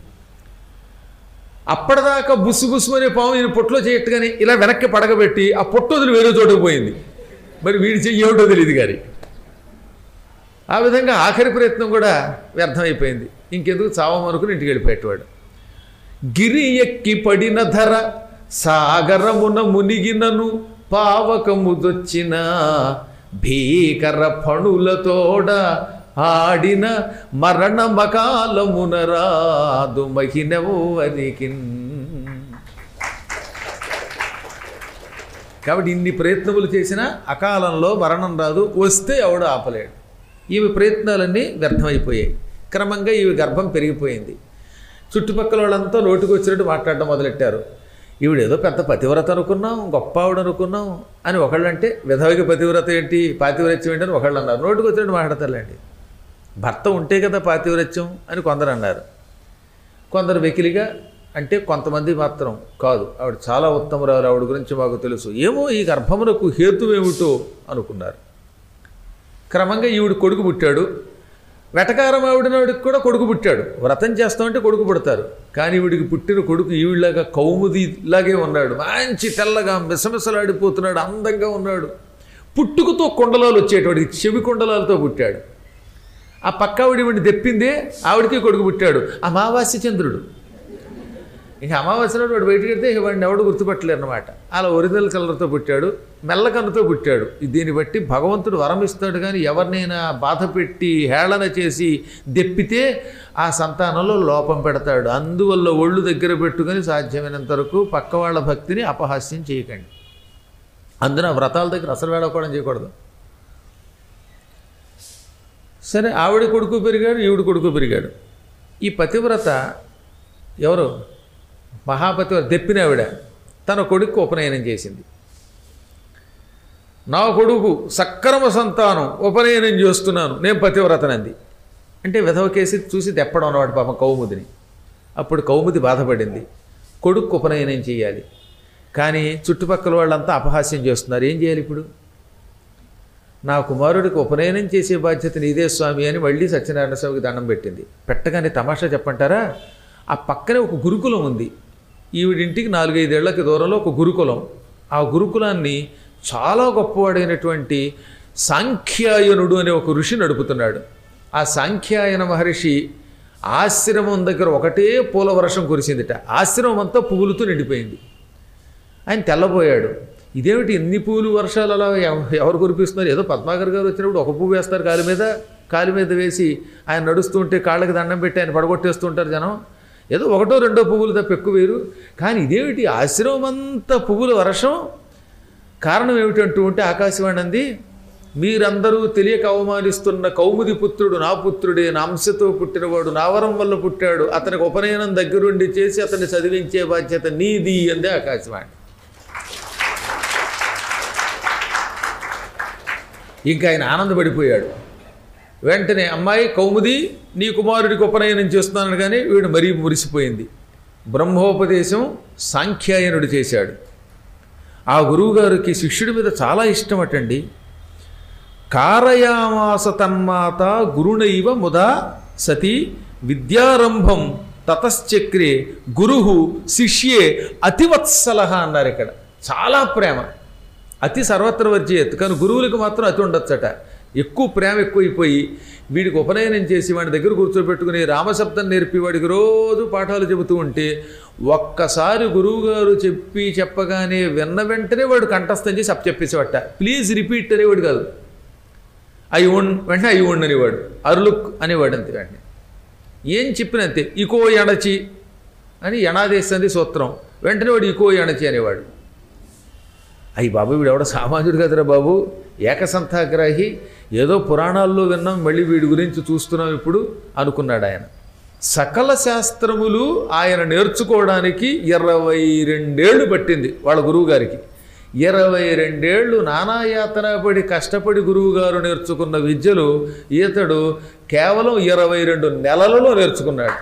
అప్పటిదాకా బుస్సు బుస్సు అనే పాము ఈయన పొట్టులో చేయట్టుగానే ఇలా వెనక్కి పడగబెట్టి ఆ పొట్టు వదిలి వేరే చోటుకు పోయింది మరి వీడి చెయ్యి ఏమిటో తెలియదు గారి ఆ విధంగా ఆఖరి ప్రయత్నం కూడా వ్యర్థమైపోయింది ఇంకెందుకు చావమనుకుని ఇంటికి వెళ్ళిపోయేటవాడు గిరి ఎక్కి పడిన ధర సాగరమున మునిగినను పావకముదొచ్చిన భీకర ఫణులతోడ ఆడిన మరణ మకాలమున రాదు మహినవరికిన్ కాబట్టి ఇన్ని ప్రయత్నములు చేసినా అకాలంలో మరణం రాదు వస్తే ఎవడు ఆపలేడు ఈమె ప్రయత్నాలన్నీ వ్యర్థమైపోయాయి క్రమంగా ఈమె గర్భం పెరిగిపోయింది చుట్టుపక్కల వాళ్ళంతా నోటికి వచ్చినట్టు మాట్లాడడం మొదలెట్టారు ఈవిడేదో పెద్ద పతివ్రత అనుకున్నాం గొప్ప ఆవిడ అనుకున్నాం అని ఒకళ్ళంటే విధవికి పతివ్రత ఏంటి పాతివ్రత్యం ఏంటి అని ఒకళ్ళు అన్నారు నోటికి వచ్చినట్టు మాట్లాడతారులేండి భర్త ఉంటే కదా పాతివ్రత్యం అని కొందరు అన్నారు కొందరు వెకిలిగా అంటే కొంతమంది మాత్రం కాదు ఆవిడ చాలా ఉత్తమరాలు ఆవిడ గురించి మాకు తెలుసు ఏమో ఈ గర్భమునకు హేతువేమిటో అనుకున్నారు క్రమంగా ఈవిడ కొడుకు పుట్టాడు వెటకారం ఆవిడనావిడికి కూడా కొడుకు పుట్టాడు వ్రతం చేస్తామంటే కొడుకు పుడతారు కానీ వీడికి పుట్టిన కొడుకు ఈవిడలాగా కౌముదిలాగే ఉన్నాడు మంచి తెల్లగా మిసమిసలాడిపోతున్నాడు అందంగా ఉన్నాడు పుట్టుకతో కొండలాలు వచ్చేటవాడికి చెవి కొండలాలతో పుట్టాడు ఆ పక్క ఆవిడ ఈవిడిని తెప్పిందే ఆవిడకి కొడుకు పుట్టాడు అమావాస్య చంద్రుడు ఇక అమావాస్య నాడు వాడు బయటికి వెళ్తే ఇక వాడిని ఎవడు గుర్తుపట్టలేరు అనమాట అలా ఒరిజినల్ కలర్తో పుట్టాడు మెల్లకన్నుతో పుట్టాడు దీన్ని బట్టి భగవంతుడు వరం ఇస్తాడు కానీ ఎవరినైనా బాధ పెట్టి హేళన చేసి దెప్పితే ఆ సంతానంలో లోపం పెడతాడు అందువల్ల ఒళ్ళు దగ్గర పెట్టుకొని సాధ్యమైనంత వరకు పక్క వాళ్ళ భక్తిని అపహాస్యం చేయకండి అందున వ్రతాల దగ్గర అసలు వేడకోవడం చేయకూడదు సరే ఆవిడ కొడుకు పెరిగాడు ఈవిడ కొడుకు పెరిగాడు ఈ పతివ్రత ఎవరు మహాపతివ్రత దెప్పిన ఆవిడ తన కొడుకు ఉపనయనం చేసింది నా కొడుకు సక్రమ సంతానం ఉపనయనం చేస్తున్నాను నేను పతివ్రతనంది అంటే విధవ కేసి చూసి తెప్పడం అన్నవాడు పాపం కౌముదిని అప్పుడు కౌముది బాధపడింది కొడుకు ఉపనయనం చేయాలి కానీ చుట్టుపక్కల వాళ్ళంతా అపహాస్యం చేస్తున్నారు ఏం చేయాలి ఇప్పుడు నా కుమారుడికి ఉపనయనం చేసే బాధ్యత నీదే స్వామి అని మళ్ళీ సత్యనారాయణ స్వామికి దండం పెట్టింది పెట్టగానే తమాషా చెప్పంటారా ఆ పక్కనే ఒక గురుకులం ఉంది ఈవిడింటికి నాలుగైదేళ్లకి దూరంలో ఒక గురుకులం ఆ గురుకులాన్ని చాలా గొప్పవాడైనటువంటి సాంఖ్యాయనుడు అనే ఒక ఋషి నడుపుతున్నాడు ఆ సాంఖ్యాయన మహర్షి ఆశ్రమం దగ్గర ఒకటే పూల వర్షం కురిసిందిట ఆశ్రమం అంతా పువ్వులతో నిండిపోయింది ఆయన తెల్లబోయాడు ఇదేమిటి ఎన్ని పూలు వర్షాలు అలా ఎవ- ఎవరు కురిపిస్తున్నారు ఏదో పద్మాకర్ గారు వచ్చినప్పుడు ఒక పువ్వు వేస్తారు కాలి మీద కాలి మీద వేసి ఆయన నడుస్తుంటే కాళ్ళకి దండం పెట్టి ఆయన పడగొట్టేస్తుంటారు జనం ఏదో ఒకటో రెండో పువ్వులు తప్ప ఎక్కువ వేరు కానీ ఇదేమిటి ఆశ్రమం అంతా పువ్వుల వర్షం కారణం ఏమిటంటూ ఉంటే ఆకాశవాణి అంది మీరందరూ తెలియక అవమానిస్తున్న కౌముది పుత్రుడు నా పుత్రుడే నా అంశతో పుట్టినవాడు నా వరం వల్ల పుట్టాడు అతనికి ఉపనయనం దగ్గరుండి చేసి అతన్ని చదివించే బాధ్యత నీది అందే ఆకాశవాణి ఇంకా ఆయన ఆనందపడిపోయాడు వెంటనే అమ్మాయి కౌముది నీ కుమారుడికి ఉపనయనం చేస్తున్నాను కానీ వీడు మరీ మురిసిపోయింది బ్రహ్మోపదేశం సాంఖ్యాయనుడు చేశాడు ఆ గురువుగారికి శిష్యుడి మీద చాలా ఇష్టం అటండి కారయామాస తన్మాత గురుణైవ ముదా సతి విద్యారంభం తతశ్చక్రే గురు శిష్యే అతివత్సల అన్నారు ఇక్కడ చాలా ప్రేమ అతి సర్వత్ర వర్జయత్ కానీ గురువులకు మాత్రం అతి ఉండొచ్చట ఎక్కువ ప్రేమ ఎక్కువైపోయి వీడికి ఉపనయనం చేసి వాడి దగ్గర కూర్చోబెట్టుకుని రామశబ్దం నేర్పి వాడికి రోజు పాఠాలు చెబుతూ ఉంటే ఒక్కసారి గురువుగారు చెప్పి చెప్పగానే విన్న వెంటనే వాడు కంఠస్థం చేసి అప్ చెప్పేసేవాట ప్లీజ్ రిపీట్ అనేవాడు కాదు అయి ఉన్ వెంటనే అయి ఉండు అనేవాడు అరులుక్ అనేవాడు అంతే వెంటనే ఏం చెప్పినంతే ఇకో ఎణచి అని ఎణాదేశంది సూత్రం వెంటనే వాడు ఇకో ఎణచి అనేవాడు అయ్యి బాబు వీడెవడ సామాన్యుడు కదరా బాబు ఏకసంతాగ్రాహి ఏదో పురాణాల్లో విన్నాం మళ్ళీ వీడి గురించి చూస్తున్నాం ఇప్పుడు అనుకున్నాడు ఆయన సకల శాస్త్రములు ఆయన నేర్చుకోవడానికి ఇరవై రెండేళ్లు పట్టింది వాళ్ళ గురువు గారికి ఇరవై రెండేళ్లు నానాయాతన పడి కష్టపడి గురువుగారు నేర్చుకున్న విద్యలు ఈతడు కేవలం ఇరవై రెండు నెలలలో నేర్చుకున్నాడు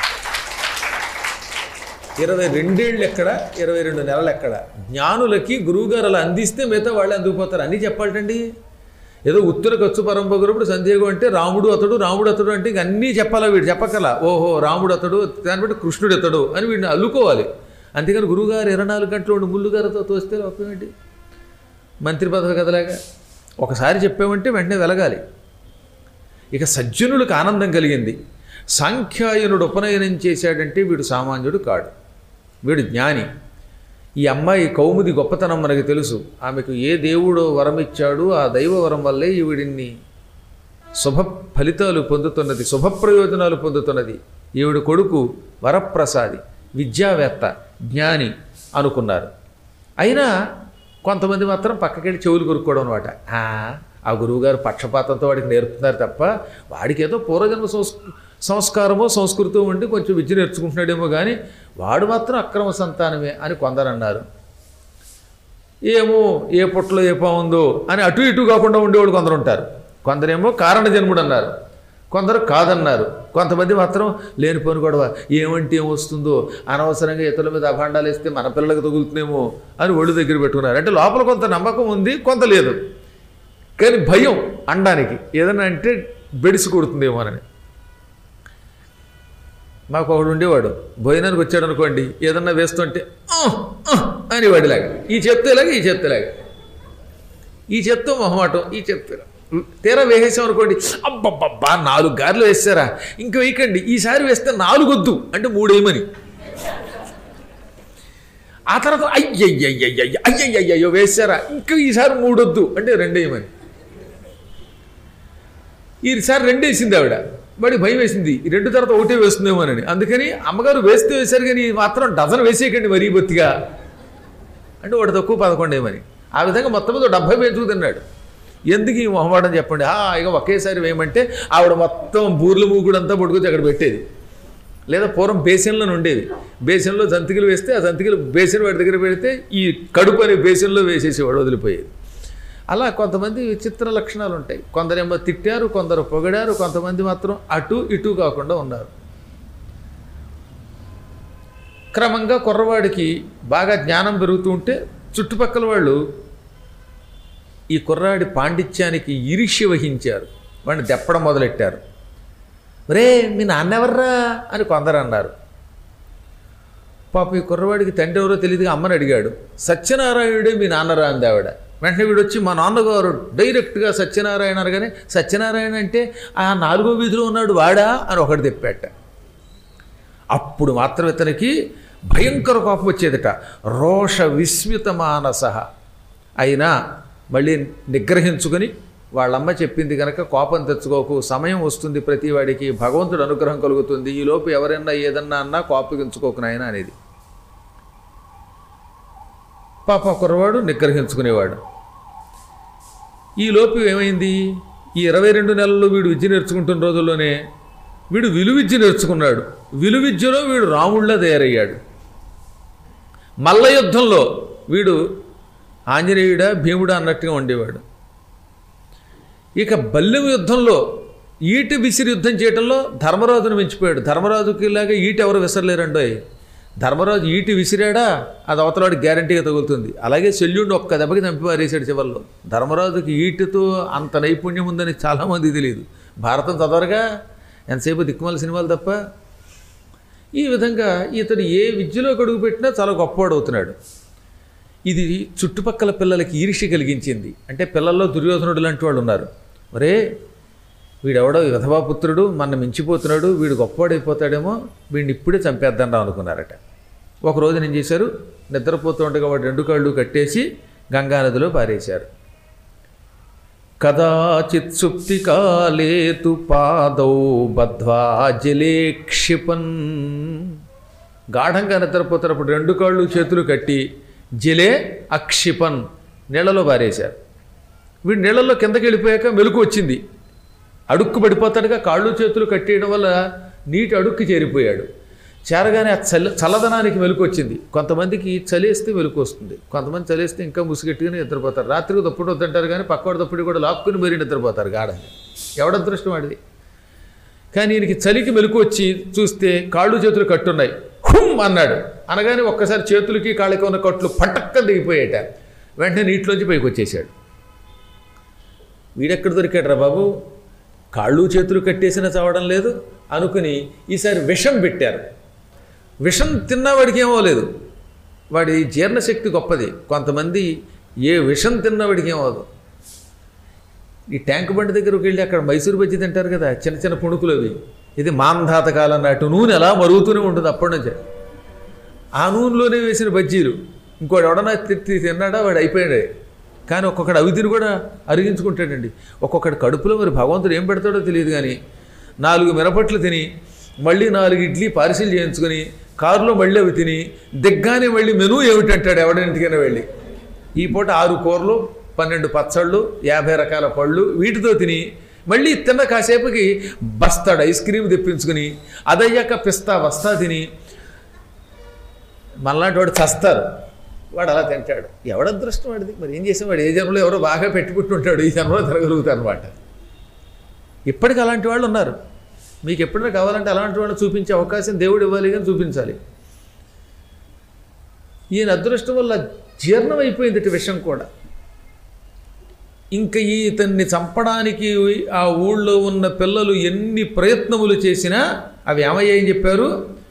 ఇరవై రెండేళ్ళు ఎక్కడ ఇరవై రెండు నెలలు ఎక్కడ జ్ఞానులకి గురువుగారు అలా అందిస్తే మిగతా వాళ్ళు అందుకుపోతారు అన్నీ చెప్పాలండి ఏదో ఉత్తర ఖర్చు పరంపగురప్పుడు సందేహం అంటే రాముడు అతడు రాముడు అతడు అంటే ఇంక అన్నీ చెప్పాలా వీడు చెప్పకల ఓహో రాముడు అతడు దాన్ని బట్టి కృష్ణుడు అతడు అని వీడిని అల్లుకోవాలి అంతేకాని గురువుగారు ఇరవై నాలుగు గంటలు ఉండి ముళ్ళుగారితో తోస్తే ఒప్పేంటి మంత్రి పదవి కదలాగా ఒకసారి చెప్పామంటే వెంటనే వెలగాలి ఇక సజ్జనులకు ఆనందం కలిగింది సాంఖ్యాయనుడు ఉపనయనం చేశాడంటే వీడు సామాన్యుడు కాడు వీడు జ్ఞాని ఈ అమ్మాయి కౌముది గొప్పతనం మనకి తెలుసు ఆమెకు ఏ దేవుడో వరం ఇచ్చాడు ఆ దైవ వరం వల్లే ఈవిడిని శుభ ఫలితాలు పొందుతున్నది శుభ ప్రయోజనాలు పొందుతున్నది ఈవిడ కొడుకు వరప్రసాది విద్యావేత్త జ్ఞాని అనుకున్నారు అయినా కొంతమంది మాత్రం పక్కకెళ్ళి చెవులు కొరుక్కోవడం అనమాట ఆ గురువుగారు పక్షపాతంతో వాడికి నేర్పుతున్నారు తప్ప వాడికి ఏదో పూర్వజన్మ సంస్ సంస్కారమో సంస్కృతో ఉండి కొంచెం విద్య నేర్చుకుంటున్నాడేమో కానీ వాడు మాత్రం అక్రమ సంతానమే అని కొందరు అన్నారు ఏమో ఏ పుట్టలో ఏ పాముందో అని అటు ఇటు కాకుండా ఉండేవాళ్ళు కొందరు ఉంటారు కొందరేమో కారణ జన్ముడు అన్నారు కొందరు కాదన్నారు కొంతమంది మాత్రం లేనిపోని గొడవ ఏమంటే ఏమొస్తుందో అనవసరంగా ఇతరుల మీద అభాండాలు వేస్తే మన పిల్లలకు తగులుతుందేమో అని ఒళ్ళు దగ్గర పెట్టుకున్నారు అంటే లోపల కొంత నమ్మకం ఉంది కొంత లేదు కానీ భయం అనడానికి ఏదన్నా అంటే బెడిసి కొడుతుందేమోనని మాకు ఒకడు ఉండేవాడు భోజనానికి వచ్చాడు అనుకోండి ఏదన్నా వేస్తుంటే "ఆహ్, ఆహ్" అని వాడిలాగా ఈ చెప్తేలాగా ఈ చెప్తేలాగా ఈ చెప్తూ మొహమాటం ఈ చెప్తే తీరా వేసేసాం అనుకోండి అబ్బబ్బబ్బా నాలుగు గారెలు వేస్తారా ఇంక వేయకండి ఈసారి వేస్తే నాలుగు వద్దు అంటే మూడు వేయమని ఆ తర్వాత అయ్యయ్యయ్యయ్య అయ్యయ్యయ్యో వేసారా ఇంకా ఈసారి మూడు వద్దు అంటే రెండు వేయమని ఈసారి రెండు వేసింది ఆవిడ వాడి భయం వేసింది ఈ రెండు తర్వాత ఒకటే వేస్తుందేమోనని అందుకని అమ్మగారు వేస్తే వేశారు కానీ ఈ మాత్రం డజన్ వేసేయకండి మరీ బొత్తిగా అంటే వాడు తక్కువ పదకొండు ఏమని ఆ విధంగా మొత్తం మీద ఓ డెబ్భై పెంచుకు తిన్నాడు ఎందుకు ఈ మొహమాటం చెప్పండి ఆ ఇక ఒకేసారి వేయమంటే ఆవిడ మొత్తం బూర్ల మూగుడంతా పడుకొచ్చి అక్కడ పెట్టేది లేదా పూర్వం బేసిన్లో ఉండేవి బేసిన్లో జంతికలు వేస్తే ఆ జంతికలు బేసిన్ వాడి దగ్గర పెడితే ఈ కడుపు అనే బేసిన్లో వేసేసేవాడు వదిలిపోయేది అలా కొంతమంది విచిత్ర లక్షణాలు ఉంటాయి కొందరేమో తిట్టారు కొందరు పొగిడారు కొంతమంది మాత్రం అటు ఇటు కాకుండా ఉన్నారు క్రమంగా కుర్రవాడికి బాగా జ్ఞానం పెరుగుతూ ఉంటే చుట్టుపక్కల వాళ్ళు ఈ కుర్రాడి పాండిత్యానికి ఈర్ష్య వహించారు వాడిని దెప్పడం మొదలెట్టారు రే మీ నాన్న ఎవర్రా అని కొందరు అన్నారు పాప ఈ కుర్రవాడికి తండ్రి ఎవరో తెలియదుగా అమ్మని అడిగాడు సత్యనారాయణుడే మీ నాన్నరా అంది ఆవిడ వెంటనే వీడు వచ్చి మా నాన్నగారు డైరెక్ట్గా సత్యనారాయణ అనగానే సత్యనారాయణ అంటే ఆ నాలుగో వీధిలో ఉన్నాడు వాడా అని ఒకటి తెప్పాట అప్పుడు మాత్రం ఇతనికి భయంకర కోపం వచ్చేదట రోష విస్మిత మానస అయినా మళ్ళీ నిగ్రహించుకొని వాళ్ళమ్మ చెప్పింది కనుక కోపం తెచ్చుకోకు సమయం వస్తుంది ప్రతి వాడికి భగవంతుడు అనుగ్రహం కలుగుతుంది ఈ లోపు ఎవరైనా ఏదన్నా అన్నా కోపగించుకోకు నాయన అనేది పాప కుర్రవాడు నిగ్రహించుకునేవాడు ఈ లోపు ఏమైంది ఈ ఇరవై రెండు నెలల్లో వీడు విద్య నేర్చుకుంటున్న రోజుల్లోనే వీడు విలువిద్య నేర్చుకున్నాడు విలువిద్యలో వీడు రాముళ్ళ తయారయ్యాడు మల్ల యుద్ధంలో వీడు ఆంజనేయుడా భీముడా అన్నట్టుగా ఉండేవాడు ఇక బల్లెం యుద్ధంలో ఈటి విసిరి యుద్ధం చేయడంలో ధర్మరాజును మించిపోయాడు ధర్మరాజుకి ఇలాగా ఈటి ఎవరు విసరలేరండోయ్ ధర్మరాజు ఈటి విసిరాడా అది అవతలవాడి గ్యారంటీగా తగులుతుంది అలాగే శల్యుడిని ఒక్క దెబ్బకి చంపి పారేశాడు చివరిలో ధర్మరాజుకి ఈటితో అంత నైపుణ్యం ఉందని చాలామంది తెలియదు భారతం చదవరుగా ఎంతసేపు దిక్కుమాల సినిమాలు తప్ప ఈ విధంగా ఇతడు ఏ విద్యలో అడుగు పెట్టినా చాలా గొప్పవాడు అవుతున్నాడు ఇది చుట్టుపక్కల పిల్లలకి ఈర్ష్య కలిగించింది అంటే పిల్లల్లో దుర్యోధనుడు లాంటి వాళ్ళు ఉన్నారు ఒరే వీడెవడో విధవాపుత్రుడు మన మించిపోతున్నాడు వీడు గొప్పవాడైపోతాడేమో వీడిని ఇప్పుడే చంపేద్దాం అనుకున్నారట ఒక రోజు ఏం చేశారు నిద్రపోతూ ఉండగా వాడు రెండు కాళ్ళు కట్టేసి గంగానదిలో పారేశారు కదాచిత్ సుప్తి కాలేతు పాదౌ బద్ధ్వా జలే క్షిపన్ గాఢంగా నిద్రపోతున్నప్పుడు రెండు కాళ్ళు చేతులు కట్టి జలే అక్షిపన్ నీళ్ళలో పారేశారు వీడు నీళ్ళల్లో కిందకి వెళ్ళిపోయాక మెలకు వచ్చింది అడుక్కు పడిపోతాడుగా కాళ్ళు చేతులు కట్టేయడం వల్ల నీటి అడుక్కి చేరిపోయాడు చేరగానే ఆ చల్ల చల్లదనానికి మెలకు వచ్చింది కొంతమందికి చలేస్తే మెలకు వస్తుంది కొంతమంది చలేస్తే ఇంకా ముసుగెట్టుకుని నిద్రపోతారు రాత్రికి తప్పుడు వద్దంటారు కానీ పక్కవాడు తప్పుడు కూడా లాక్కుని మరీ నిద్రపోతారు గాఢంగా ఎవడదృష్టం వాడిది కానీ ఈయనకి చలికి మెలకు వచ్చి చూస్తే కాళ్ళు చేతులు కట్టున్నాయి హుమ్ అన్నాడు అనగానే ఒక్కసారి చేతులకి కాళ్ళకి ఉన్న కట్లు పటక్క దిగిపోయేట వెంటనే నీటిలోంచి పైకి వచ్చేసాడు వీడెక్కడ దొరికాడు రా బాబు కాళ్ళు చేతులు కట్టేసినా చావడం లేదు అనుకుని ఈసారి విషం పెట్టారు విషం తిన్నవాడికి ఏమో లేదు వాడి జీర్ణశక్తి గొప్పది కొంతమంది ఏ విషం తిన్నవాడికి ఏమవదు ఈ ట్యాంక్ బండి దగ్గరకు వెళ్ళి అక్కడ మైసూరు బజ్జీ తింటారు కదా చిన్న చిన్న పుణుకులు అవి ఇది మాంధాత కాలం నాటు నూనె అలా మరుగుతూనే ఉంటుంది అప్పటి నుంచే ఆ నూనెలోనే వేసిన బజ్జీలు ఇంకోటి ఎవడన్నా తిట్టి తిన్నాడా వాడు అయిపోయాడే కానీ ఒక్కొక్కడు అవి తిని కూడా అరిగించుకుంటాడండి ఒక్కొక్కడి కడుపులో మరి భగవంతుడు ఏం పెడతాడో తెలియదు కానీ నాలుగు మిరపట్లు తిని మళ్ళీ నాలుగు ఇడ్లీ పార్సిల్ చేయించుకొని కారులో మళ్ళీ అవి తిని దిగ్గానే మళ్ళీ మెనూ ఏమిటంటాడు ఎవడింటికైనా వెళ్ళి ఈ పూట ఆరు కూరలు పన్నెండు పచ్చళ్ళు యాభై రకాల పళ్ళు వీటితో తిని మళ్ళీ తిన్న కాసేపుకి బస్తాడు ఐస్ క్రీమ్ తెప్పించుకుని అదయ్యాక పిస్తా వస్తా తిని మళ్ళాంటి వాడు చస్తారు వాడు అలా తింటాడు ఎవడ అదృష్టం వాడిది మరి ఏం చేసాం వాడు ఏ జన్మలో ఎవరో బాగా పెట్టుకుంటుంటాడు ఈ జన్మలో తిరగలుగుతారు అనమాట ఇప్పటికి అలాంటి వాళ్ళు ఉన్నారు మీకు ఎప్పుడైనా కావాలంటే అలాంటి వాళ్ళు చూపించే అవకాశం దేవుడు ఇవ్వాలి కానీ చూపించాలి ఈయన అదృష్టం వల్ల జీర్ణం అయిపోయింది ఇటు విషయం కూడా ఇంకా ఇతన్ని చంపడానికి ఆ ఊళ్ళో ఉన్న పిల్లలు ఎన్ని ప్రయత్నములు చేసినా అవి ఏమయ్యాయని చెప్పారు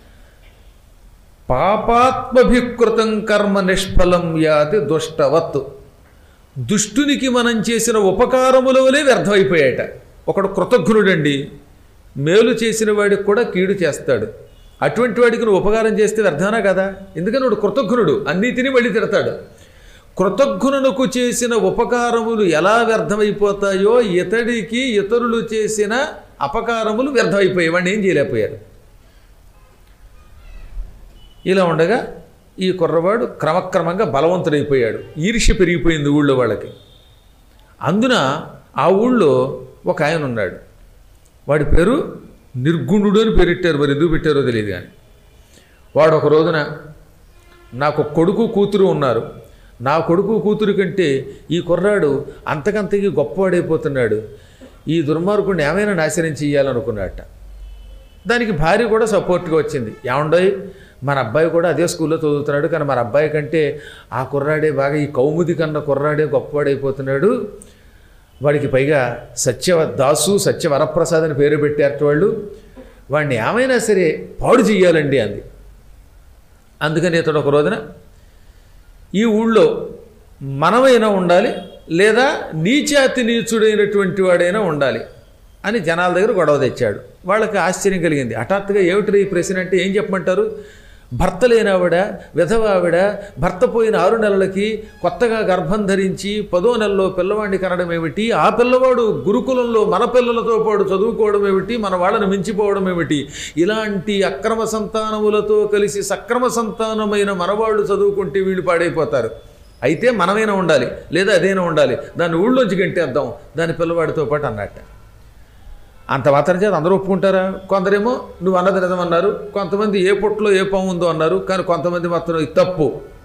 పాపాత్మభికృతం కర్మ నిష్ఫలం యాతి దుష్టవత్ దుష్టునికి మనం చేసిన ఉపకారముల వలె వ్యర్థమైపోయాట ఒకడు కృతజ్ఞుడండి మేలు చేసిన వాడికి కూడా కీడు చేస్తాడు అటువంటి వాడికి నువ్వు ఉపకారం చేస్తే వ్యర్థమనా కదా ఎందుకని వాడు కృతజ్ఞుడు అన్నీ తిని మళ్ళీ తిడతాడు కృతజ్ఞునకు చేసిన ఉపకారములు ఎలా వ్యర్థమైపోతాయో ఇతడికి ఇతరులు చేసిన అపకారములు వ్యర్థమైపోయాయి వాడిని ఏం చేయలేకపోయారు ఇలా ఉండగా ఈ కుర్రవాడు క్రమక్రమంగా బలవంతుడైపోయాడు ఈర్ష్య పెరిగిపోయింది ఊళ్ళో వాళ్ళకి అందున ఆ ఊళ్ళో ఒక ఆయన ఉన్నాడు వాడి పేరు నిర్గుణుడు అని పేరెట్టారు మరి ఎందుకు పెట్టారో తెలియదు కానీ వాడు ఒక రోజున నాకు కొడుకు కూతురు ఉన్నారు నా కొడుకు కూతురు కంటే ఈ కుర్రాడు అంతకంతకి గొప్పవాడైపోతున్నాడు ఈ దుర్మార్గుడిని ఏమైనా నాశనం చేయాలనుకున్నట్ట దానికి భార్య కూడా సపోర్ట్గా వచ్చింది ఏమండోయ్ మన అబ్బాయి కూడా అదే స్కూల్లో చదువుతున్నాడు కానీ మన అబ్బాయి కంటే ఆ కుర్రాడే బాగా ఈ కౌముది కన్నా కుర్రాడే గొప్పవాడైపోతున్నాడు వాడికి పైగా సత్య దాసు సత్య వరప్రసాద్ అని పేరు పెట్టారట వాళ్ళు వాడిని ఏమైనా సరే పాడు చెయ్యాలండి అంది అందుకని ఇతడు ఒక రోజున ఈ ఊళ్ళో మనమైనా ఉండాలి లేదా నీచాతి నీచుడైనటువంటి వాడైనా ఉండాలి అని జనాల దగ్గర గొడవ తెచ్చాడు వాళ్ళకి ఆశ్చర్యం కలిగింది హఠాత్తుగా ఏమిటి ఈ ప్రశ్న అంటే ఏం చెప్పమంటారు భర్త లేనావిడ విధవ ఆవిడ భర్త పోయిన ఆరు నెలలకి కొత్తగా గర్భం ధరించి పదో నెలలో పిల్లవాడిని కనడం ఏమిటి ఆ పిల్లవాడు గురుకులంలో మన పిల్లలతో పాటు చదువుకోవడం ఏమిటి మన వాళ్ళని మించిపోవడం ఏమిటి ఇలాంటి అక్రమ సంతానములతో కలిసి సక్రమ సంతానమైన మనవాళ్ళు చదువుకుంటే వీళ్ళు పాడైపోతారు అయితే మనమైనా ఉండాలి లేదా అదైనా ఉండాలి దాన్ని ఊళ్ళోంచి గంటేద్దాం దాని పిల్లవాడితో పాటు అన్నట్ట అంత మాత్రం చేత అందరూ ఒప్పుకుంటారా కొందరేమో నువ్వు అన్నది నిజమన్నారు కొంతమంది ఏ పుట్టలో ఏ పాము ఉందో అన్నారు కానీ కొంతమంది మాత్రం ఇది తప్పు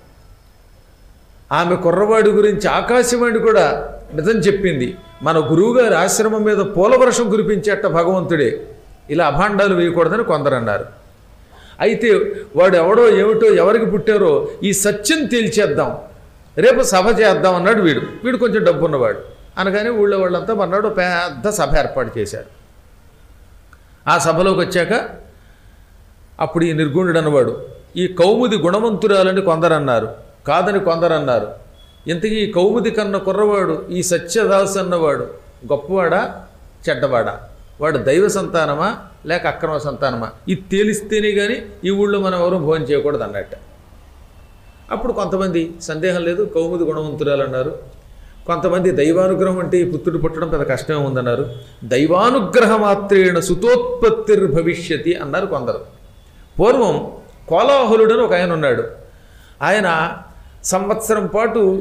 ఆమె కుర్రవాడి గురించి ఆకాశవాణి కూడా నిజం చెప్పింది మన గురువుగారి ఆశ్రమం మీద పూలవర్షం కురిపించేట భగవంతుడే ఇలా అభాండాలు వేయకూడదని కొందరు అన్నారు అయితే వాడు ఎవడో ఏమిటో ఎవరికి పుట్టారో ఈ సత్యం తేల్చేద్దాం రేపు సభ చేద్దాం అన్నాడు వీడు వీడు కొంచెం డబ్బు ఉన్నవాడు అనగానే ఊళ్ళో వాళ్ళంతా మన్నాడు పెద్ద సభ ఏర్పాటు చేశారు ఆ సభలోకి వచ్చాక అప్పుడు ఈ నిర్గుణుడు అన్నవాడు ఈ కౌముది గుణవంతురాలని కొందరన్నారు కాదని కొందరన్నారు ఇంతకీ ఈ కౌముది కన్న కుర్రవాడు ఈ సత్యదాసు అన్నవాడు గొప్పవాడా చెడ్డవాడా వాడు దైవ సంతానమా లేక అక్రమ సంతానమా ఇది తేలిస్తేనే కానీ ఈ ఊళ్ళో మనం ఎవరూ భోజనం చేయకూడదు అన్నట్టు అప్పుడు కొంతమంది సందేహం లేదు కౌముది గుణవంతురాలు అన్నారు కొంతమంది దైవానుగ్రహం అంటే ఈ పుత్రుడు పుట్టడం పెద్ద కష్టమే ఉందన్నారు దైవానుగ్రహ మాత్రేణ సుతోత్పత్తిర్భవిష్యతి అన్నారు కొందరు పూర్వం కోలాహలుడని ఒక ఆయన ఉన్నాడు ఆయన సంవత్సరం పాటు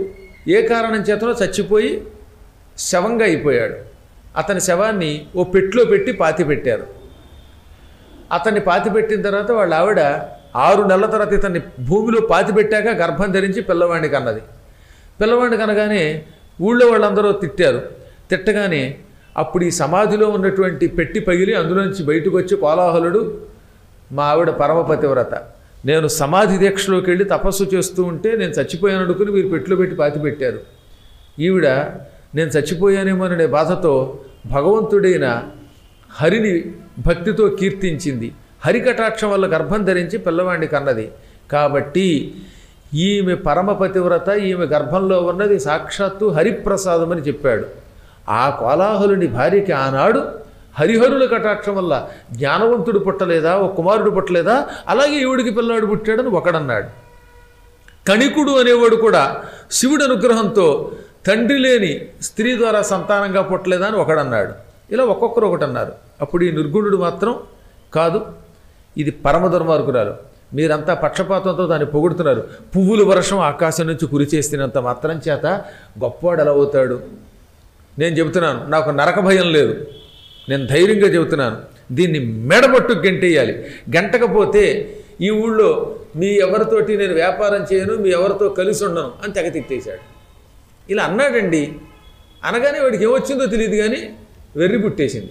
ఏ కారణం చేతనో చచ్చిపోయి శవంగా అయిపోయాడు అతని శవాన్ని ఓ పెట్టులో పెట్టి పాతి పెట్టారు అతన్ని పాతి పెట్టిన తర్వాత వాళ్ళ ఆవిడ ఆరు నెలల తర్వాత ఇతన్ని భూమిలో పాతి పెట్టాక గర్భం ధరించి పిల్లవాడిని కన్నది పిల్లవాడిని కనగానే ఊళ్ళో వాళ్ళందరూ తిట్టారు తిట్టగానే అప్పుడు ఈ సమాధిలో ఉన్నటువంటి పెట్టి పగిలి అందులోంచి బయటకు వచ్చి కోలాహలుడు మా ఆవిడ పరమపతివ్రత నేను సమాధి దీక్షలోకి వెళ్ళి తపస్సు చేస్తూ ఉంటే నేను చచ్చిపోయాను అనుకుని మీరు పెట్టులో పెట్టి పాతి పెట్టారు ఈవిడ నేను చచ్చిపోయానేమోననే బాధతో భగవంతుడైన హరిని భక్తితో కీర్తించింది హరికటాక్షం వల్ల గర్భం ధరించి పిల్లవాడిని కన్నది కాబట్టి ఈమె పరమపతివ్రత ఈమె గర్భంలో ఉన్నది సాక్షాత్తు హరిప్రసాదం అని చెప్పాడు ఆ కోలాహలుని భార్యకి ఆనాడు హరిహరుల కటాక్షం వల్ల జ్ఞానవంతుడు పుట్టలేదా ఒక కుమారుడు పుట్టలేదా అలాగే ఈవిడికి పిల్లాడు పుట్టాడని ఒకడన్నాడు కణికుడు అనేవాడు కూడా శివుడి అనుగ్రహంతో తండ్రి లేని స్త్రీ ద్వారా సంతానంగా పుట్టలేదా అని ఒకడన్నాడు ఇలా ఒక్కొక్కరు ఒకటి అన్నారు అప్పుడు ఈ నిర్గుణుడు మాత్రం కాదు ఇది పరమ దుర్మార్గురాలు మీరంతా పక్షపాతంతో దాన్ని పొగుడుతున్నారు పువ్వుల వర్షం ఆకాశం నుంచి కురి చేస్తున్నంత మాత్రం చేత గొప్పవాడు ఎలా అవుతాడు నేను చెబుతున్నాను నాకు నరక భయం లేదు నేను ధైర్యంగా చెబుతున్నాను దీన్ని మెడబట్టు గంటేయాలి గంటకపోతే ఈ ఊళ్ళో మీ ఎవరితోటి నేను వ్యాపారం చేయను మీ ఎవరితో కలిసి ఉండను అని తెగ తిట్టేశాడు ఇలా అన్నాడండి అనగానే వాడికి ఏమొచ్చిందో తెలియదు కానీ వెర్రి పుట్టేసింది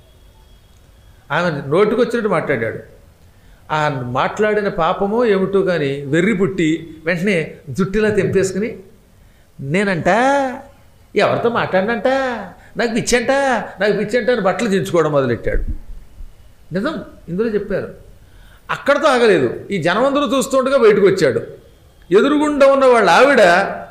ఆమె నోటికొచ్చినట్టు మాట్లాడాడు ఆ మాట్లాడిన పాపమో ఏమిటో కానీ వెర్రి పుట్టి వెంటనే జుట్టిలా తెంపేసుకుని నేనంట ఎవరితో మాట్లాడినంట నాకు పిచ్చంట నాకు పిచ్చంట అని బట్టలు చించుకోవడం మొదలెట్టాడు నిజం ఇందులో చెప్పారు అక్కడతో ఆగలేదు ఈ జనమందరూ చూస్తుండగా బయటకు వచ్చాడు ఎదురుగుండా ఉన్న వాళ్ళ ఆవిడ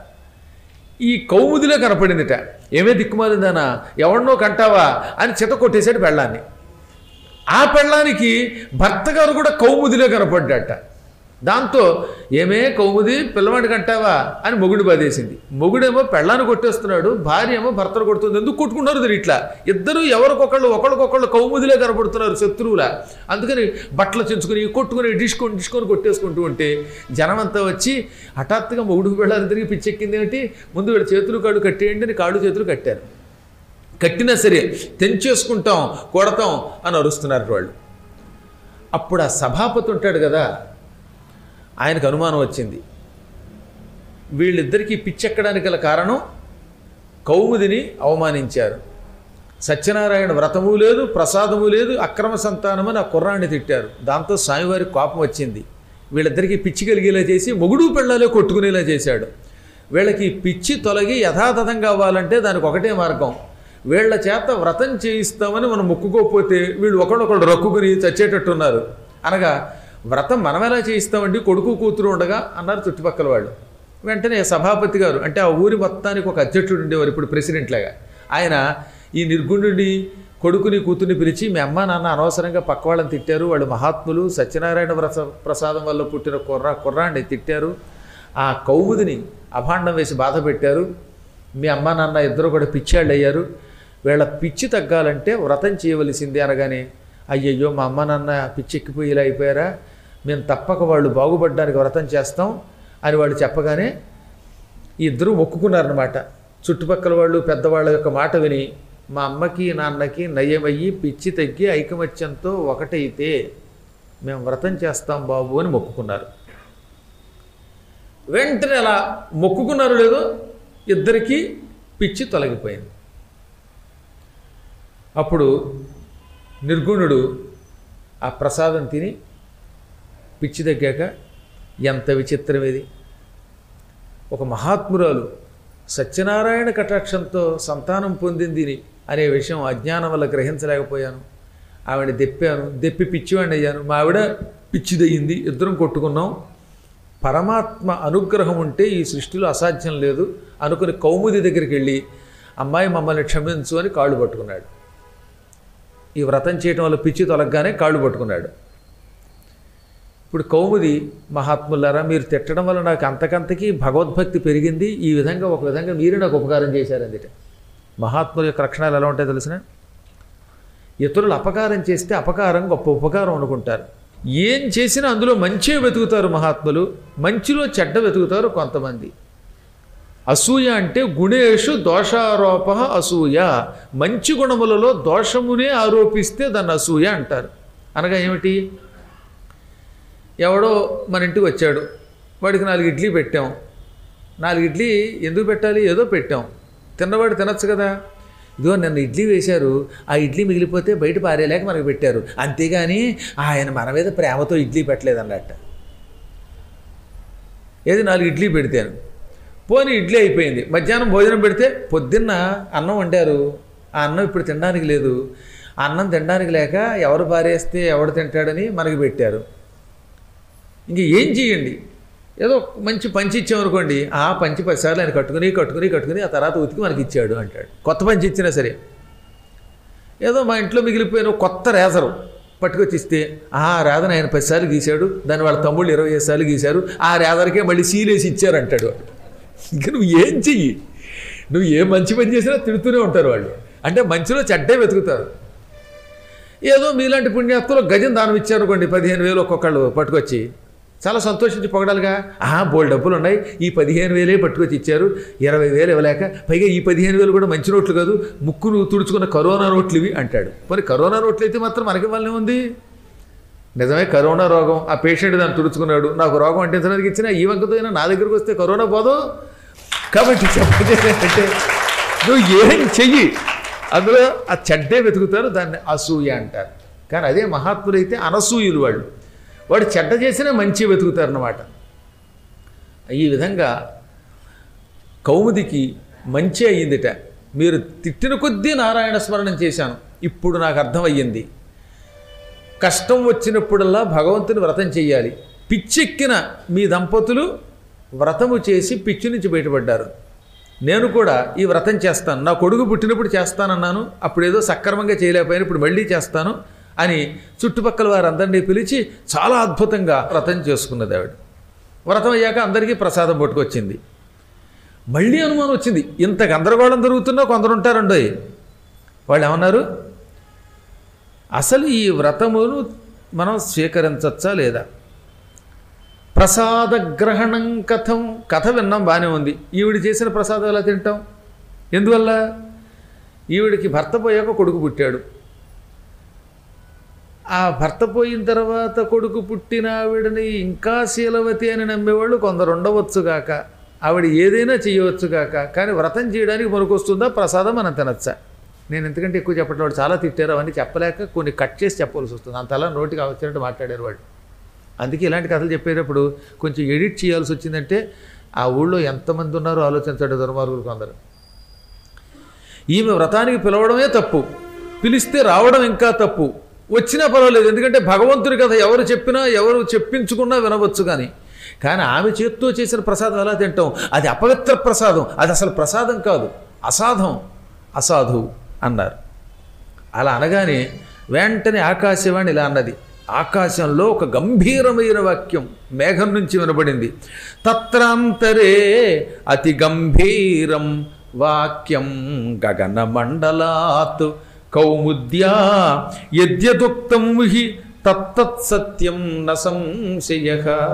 ఈ కౌముదిలో కనపడిందిట ఏమే దిక్కుమాలిందానా ఎవరినో కంటావా అని చిత కొట్టేశాడు పెళ్ళాన్ని ఆ పెళ్ళానికి భర్త గారు కూడా కౌముదిలో కనపడ్డట దాంతో ఏమే కౌముది పిల్లవాడికి అంటావా అని మొగుడు బాధేసింది మొగుడేమో పెళ్ళాన్ని కొట్టేస్తున్నాడు భార్య ఏమో భర్తను కొడుతుంది ఎందుకు కొట్టుకున్నారు తెలియదు ఇట్లా ఇద్దరు ఎవరికొకళ్ళు ఒకళ్ళకొకళ్ళు కౌముదిలే కనపడుతున్నారు శత్రువులా అందుకని బట్టలు చించుకుని కొట్టుకుని డిష్కొని డిష్కొని కొట్టేసుకుంటూ ఉంటే జనమంతా వచ్చి హఠాత్తుగా మొగుడుకు వెళ్ళాలి తిరిగి పిచ్చెక్కింది ఏమిటి ముందు వీళ్ళ చేతులు కాళ్ళు కట్టేయండి అని కాళ్ళు చేతులు కట్టారు కట్టినా సరే తెంచేసుకుంటాం కొడతాం అని అరుస్తున్నారు వాళ్ళు అప్పుడు ఆ సభాపతి ఉంటాడు కదా ఆయనకు అనుమానం వచ్చింది వీళ్ళిద్దరికీ పిచ్చెక్కడానికి గల కారణం కౌముదిని అవమానించారు సత్యనారాయణ వ్రతము లేదు ప్రసాదము లేదు అక్రమ సంతానం అని ఆ కుర్రాన్ని తిట్టారు దాంతో స్వామివారికి కోపం వచ్చింది వీళ్ళిద్దరికీ పిచ్చి కలిగేలా చేసి మొగుడు పెళ్ళాలే కొట్టుకునేలా చేశాడు వీళ్ళకి పిచ్చి తొలగి యథాతథం కావాలంటే దానికి ఒకటే మార్గం వీళ్ళ చేత వ్రతం చేయిస్తామని మనం మొక్కుకోకపోతే వీళ్ళు ఒకళ్ళొకళ్ళు రక్కుకుని చచ్చేటట్టున్నారు అనగా వ్రతం మనం ఎలా చేయిస్తామండి కొడుకు కూతురు ఉండగా అన్నారు చుట్టుపక్కల వాళ్ళు వెంటనే సభాపతి గారు అంటే ఆ ఊరి మొత్తానికి ఒక అధ్యక్షుడు ఉండేవారు ఇప్పుడు ప్రెసిడెంట్ లాగా ఆయన ఈ నిర్గుణుడి కొడుకుని కూతుర్ని పిలిచి మీ అమ్మ నాన్న అనవసరంగా పక్క వాళ్ళని తిట్టారు వాళ్ళు మహాత్ములు సత్యనారాయణ వ్రత ప్రసాదం వల్ల పుట్టిన కుర్ర కుర్రాన్ని తిట్టారు ఆ కౌముదిని అభాండం వేసి బాధ పెట్టారు మీ అమ్మ నాన్న ఇద్దరు కూడా పిచ్చాళ్ళు అయ్యారు వీళ్ళ పిచ్చి తగ్గాలంటే వ్రతం చేయవలసిందే అనగానే అయ్యయ్యో మా అమ్మ నాన్న పిచ్చెక్కిపోయి ఇలా అయిపోయారా మేము తప్పక వాళ్ళు బాగుపడడానికి వ్రతం చేస్తాం అని వాళ్ళు చెప్పగానే ఈ ఇద్దరు మొక్కుకున్నారనమాట చుట్టుపక్కల వాళ్ళు పెద్దవాళ్ళ యొక్క మాట విని మా అమ్మకి నాన్నకి నయ్యమయ్యి పిచ్చి తగ్గి ఐకమత్యంతో ఒకటైతే మేము వ్రతం చేస్తాం బాబు అని మొక్కుకున్నారు వెంటనే అలా మొక్కుకున్నారు లేదో ఇద్దరికీ పిచ్చి తొలగిపోయింది అప్పుడు నిర్గుణుడు ఆ ప్రసాదం తిని పిచ్చి తగ్గాక ఎంత విచిత్రం ఇది ఒక మహాత్మురాలు సత్యనారాయణ కటాక్షంతో సంతానం పొందింది అనే విషయం అజ్ఞానం వల్ల గ్రహించలేకపోయాను ఆవిడ దెప్పాను దెప్పి పిచ్చివాడిని అయ్యాను మా ఆవిడ పిచ్చిదయ్యింది ఇద్దరం కొట్టుకున్నాం పరమాత్మ అనుగ్రహం ఉంటే ఈ సృష్టిలో అసాధ్యం లేదు అనుకుని కౌముది దగ్గరికి వెళ్ళి అమ్మాయి మమ్మల్ని క్షమించు అని కాళ్ళు పట్టుకున్నాడు ఈ వ్రతం చేయటం వల్ల పిచ్చి తొలగగానే కాళ్ళు పట్టుకున్నాడు ఇప్పుడు కౌముది మహాత్ములారా మీరు తిట్టడం వల్ల నాకు అంతకంతకీ భగవద్భక్తి పెరిగింది ఈ విధంగా ఒక విధంగా మీరే నాకు ఉపకారం చేశారందిట మహాత్ముల యొక్క లక్షణాలు ఎలా ఉంటాయో తెలిసిన ఇతరులు అపకారం చేస్తే అపకారం గొప్ప ఉపకారం అనుకుంటారు ఏం చేసినా అందులో మంచే వెతుకుతారు మహాత్ములు మంచిలో చెడ్డ వెతుకుతారు కొంతమంది అసూయ అంటే గుణేషు దోషారోప అసూయ మంచి గుణములలో దోషమునే ఆరోపిస్తే దాన్ని అసూయ అంటారు అనగా ఏమిటి ఎవడో మన ఇంటికి వచ్చాడు వాడికి నాలుగు ఇడ్లీ పెట్టాం నాలుగు ఇడ్లీ ఎందుకు పెట్టాలి ఏదో పెట్టాం తిన్నవాడు తినచ్చు కదా ఇదిగో నన్ను ఇడ్లీ వేశారు ఆ ఇడ్లీ మిగిలిపోతే బయట పారేలేక మనకు పెట్టారు అంతేగాని ఆయన మన మీద ప్రేమతో ఇడ్లీ పెట్టలేదన్నట్ట ఏది నాలుగు ఇడ్లీ పెడితాను పోనీ ఇడ్లీ అయిపోయింది మధ్యాహ్నం భోజనం పెడితే పొద్దున్న అన్నం వండారు ఆ అన్నం ఇప్పుడు తినడానికి లేదు ఆ అన్నం తినడానికి లేక ఎవరు పారేస్తే ఎవడు తింటాడని మనకి పెట్టారు ఇంక ఏం చేయండి ఏదో మంచి పంచి ఇచ్చామనుకోండి ఆ పంచి పదిసార్లు ఆయన కట్టుకుని కట్టుకుని కట్టుకుని ఆ తర్వాత ఉతికి మనకి ఇచ్చాడు అంటాడు కొత్త పంచి ఇచ్చినా సరే ఏదో మా ఇంట్లో మిగిలిపోయిన కొత్త రేజరు పట్టుకొచ్చి ఇస్తే ఆ రేదను ఆయన పదిసార్లు గీశాడు దాన్ని వాళ్ళ తమ్ముళ్ళు ఇరవై ఐదు సార్లు గీశారు ఆ రేదరికే మళ్ళీ సీలేసి ఇచ్చారు అంటాడు వాడు ఇంకా నువ్వు ఏం చెయ్యి నువ్వు ఏ మంచి పని చేసినా తిడుతూనే ఉంటారు వాళ్ళు అంటే మంచిలో చెడ్డే వెతుకుతారు ఏదో మీలాంటి పుణ్యాత్తులు గజం దానం ఇచ్చారనుకోండి పదిహేను వేలు ఒక్కొక్కళ్ళు పట్టుకొచ్చి చాలా సంతోషించి పొగడాలిగా ఆహా బోల్ డబ్బులు ఉన్నాయి ఈ పదిహేను వేలే పట్టుకొచ్చి ఇచ్చారు ఇరవై వేలు ఇవ్వలేక పైగా ఈ పదిహేను వేలు కూడా మంచి నోట్లు కాదు ముక్కును తుడుచుకున్న కరోనా నోట్లు ఇవి అంటాడు మరి కరోనా నోట్లు అయితే మాత్రం మనకి వాళ్ళనే ఉంది నిజమే కరోనా రోగం ఆ పేషెంట్ దాన్ని తుడుచుకున్నాడు నాకు రోగం అంటించడానికి ఇచ్చినా ఈ వంకతో అయినా నా దగ్గరికి వస్తే కరోనా పోదు కాబట్టి చెప్పేది అంటే నువ్వు ఏం చెయ్యి అందులో ఆ చెడ్డే వెతుకుతారు దాన్ని అసూయ అంటారు కానీ అదే మహాత్ములైతే అనసూయులు వాళ్ళు వాడు చెడ్డ చేసినా మంచి వెతుకుతారన్నమాట ఈ విధంగా కౌముదికి మంచి అయ్యిందిట మీరు తిట్టిన కొద్దీ నారాయణ స్మరణం చేశాను ఇప్పుడు నాకు అర్థమయ్యింది కష్టం వచ్చినప్పుడల్లా భగవంతుని వ్రతం చెయ్యాలి పిచ్చెక్కిన మీ దంపతులు వ్రతము చేసి పిచ్చి నుంచి బయటపడ్డారు నేను కూడా ఈ వ్రతం చేస్తాను నా కొడుకు పుట్టినప్పుడు చేస్తానన్నాను అప్పుడు ఏదో సక్రమంగా చేయలేకపోయాను ఇప్పుడు మళ్ళీ చేస్తాను అని చుట్టుపక్కల వారందరినీ పిలిచి చాలా అద్భుతంగా వ్రతం చేసుకున్నది ఆవిడ వ్రతం అయ్యాక అందరికీ ప్రసాదం పట్టుకొచ్చింది మళ్ళీ అనుమానం వచ్చింది ఇంత గందరగోళం జరుగుతున్నా కొందరు ఉంటారండోయ్ వాళ్ళు ఏమన్నారు అసలు ఈ వ్రతమును మనం స్వీకరించచ్చా లేదా ప్రసాద గ్రహణం కథం కథ విన్నాం బాగానే ఉంది ఈవిడ చేసిన ప్రసాదం ఎలా తింటాం ఎందువల్ల ఈవిడికి భర్త పోయాక కొడుకు పుట్టాడు ఆ భర్త పోయిన తర్వాత కొడుకు పుట్టిన ఆవిడని ఇంకా శీలవతి అని నమ్మేవాళ్ళు కొందరు ఉండవచ్చు గాక ఆవిడ ఏదైనా చేయవచ్చు గాక కానీ వ్రతం చేయడానికి పనికొస్తుందా ప్రసాదం మనం తినచ్చా నేను ఎందుకంటే ఎక్కువ చెప్పడం వాడు చాలా తిట్టారు అవన్నీ చెప్పలేక కొన్ని కట్ చేసి చెప్పవలసి వస్తుంది అంతలా నోటికి వచ్చినట్టు మాట్లాడారు వాళ్ళు అందుకే ఇలాంటి కథలు చెప్పేటప్పుడు కొంచెం ఎడిట్ చేయాల్సి వచ్చిందంటే ఆ ఊళ్ళో ఎంతమంది ఉన్నారో ఆలోచించండి దుర్మార్గులు కొందరు ఈమె వ్రతానికి పిలవడమే తప్పు పిలిస్తే రావడం ఇంకా తప్పు వచ్చినా పర్వాలేదు ఎందుకంటే భగవంతుడి కథ ఎవరు చెప్పినా ఎవరు చెప్పించుకున్నా వినవచ్చు కానీ కానీ ఆమె చేత్తో చేసిన ప్రసాదం ఎలా తింటాం అది అపవిత్ర ప్రసాదం అది అసలు ప్రసాదం కాదు అసాధం అసాధు అన్నారు అలా అనగానే వెంటనే ఆకాశవాణి ఇలా అన్నది ఆకాశంలో ఒక గంభీరమైన వాక్యం మేఘం నుంచి వినబడింది తత్రాంతరే అతి గంభీరం వాక్యం గగన మండలాత్ కౌముద్యా యద్యదుక్తం హి తత్తత్ సత్యం న సంశయ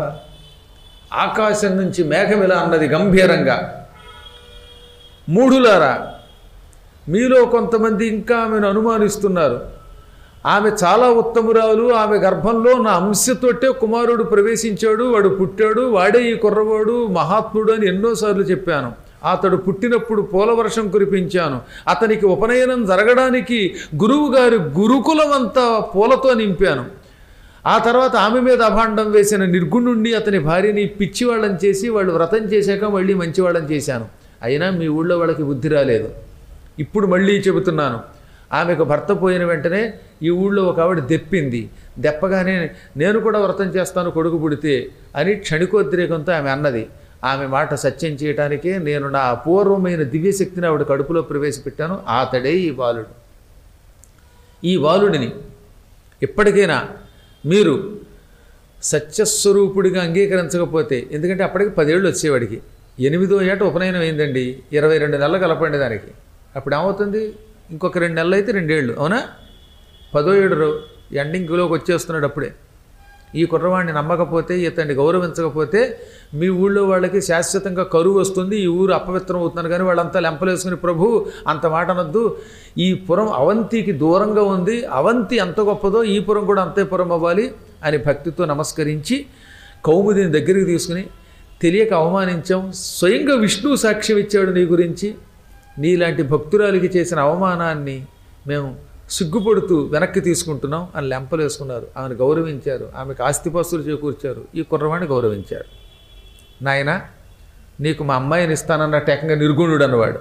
ఆకాశం నుంచి మేఘం ఇలా అన్నది గంభీరంగా మూఢులారా మీలో కొంతమంది ఇంకా ఆమెను అనుమానిస్తున్నారు ఆమె చాలా ఉత్తమురాలు ఆమె గర్భంలో నా అంశతోటే కుమారుడు ప్రవేశించాడు వాడు పుట్టాడు వాడే ఈ కుర్రవాడు మహాత్ముడు అని ఎన్నోసార్లు చెప్పాను అతడు పుట్టినప్పుడు పూలవర్షం కురిపించాను అతనికి ఉపనయనం జరగడానికి గురువు గారి గురుకులం అంతా పూలతో నింపాను ఆ తర్వాత ఆమె మీద అభాండం వేసిన నిర్గుణుణ్ణి అతని భార్యని పిచ్చివాళ్ళని చేసి వాళ్ళు వ్రతం చేశాక మళ్ళీ మంచివాళ్ళని చేశాను అయినా మీ ఊళ్ళో వాళ్ళకి బుద్ధి రాలేదు ఇప్పుడు మళ్ళీ చెబుతున్నాను ఆమెకు భర్త పోయిన వెంటనే ఈ ఊళ్ళో ఒక ఆవిడ దెప్పింది దెప్పగానే నేను కూడా వ్రతం చేస్తాను కొడుకు పుడితే అని క్షణికోద్రేకంతో ఆమె అన్నది ఆమె మాట సత్యం చేయటానికే నేను నా అపూర్వమైన దివ్యశక్తిని ఆవిడ కడుపులో ప్రవేశపెట్టాను అతడే ఈ బాలుడు ఈ బాలుడిని ఎప్పటికైనా మీరు సత్యస్వరూపుడిగా అంగీకరించకపోతే ఎందుకంటే అప్పటికి పదేళ్ళు వచ్చేవాడికి ఎనిమిదో ఏట ఉపనయనం అయిందండి ఇరవై రెండు నెలలు కలపండి దానికి అప్పుడు ఏమవుతుంది ఇంకొక రెండు నెలలు అయితే రెండేళ్ళు అవునా పదో ఏడు రో- ఎండింగ్లోకి వచ్చేస్తున్నాడు అప్పుడే ఈ కుర్రవాడిని నమ్మకపోతే ఇతన్ని గౌరవించకపోతే మీ ఊళ్ళో వాళ్ళకి శాశ్వతంగా కరువు వస్తుంది ఈ ఊరు అపవిత్రం అవుతున్నారు కానీ వాళ్ళంతా లెంపలేసుకుని ప్రభు అంత మాట అనొద్దు ఈ పురం అవంతికి దూరంగా ఉంది అవంతి ఎంత గొప్పదో ఈ పురం కూడా అంతే పురం అవ్వాలి అని భక్తితో నమస్కరించి కౌముదిని దగ్గరికి తీసుకుని తెలియక అవమానించాం స్వయంగా విష్ణువు సాక్ష్యం ఇచ్చాడు నీ గురించి నీలాంటి భక్తురాలికి చేసిన అవమానాన్ని మేము సిగ్గుపడుతూ వెనక్కి తీసుకుంటున్నాం అని లెంపలు వేసుకున్నారు ఆమెను గౌరవించారు ఆమెకు ఆస్తిపాస్తులు చేకూర్చారు ఈ కుర్రవాణ్ణి గౌరవించారు నాయన నీకు మా అమ్మాయిని ఇస్తానన్నట్టు ఏకంగా నిర్గుణుడు అన్నవాడు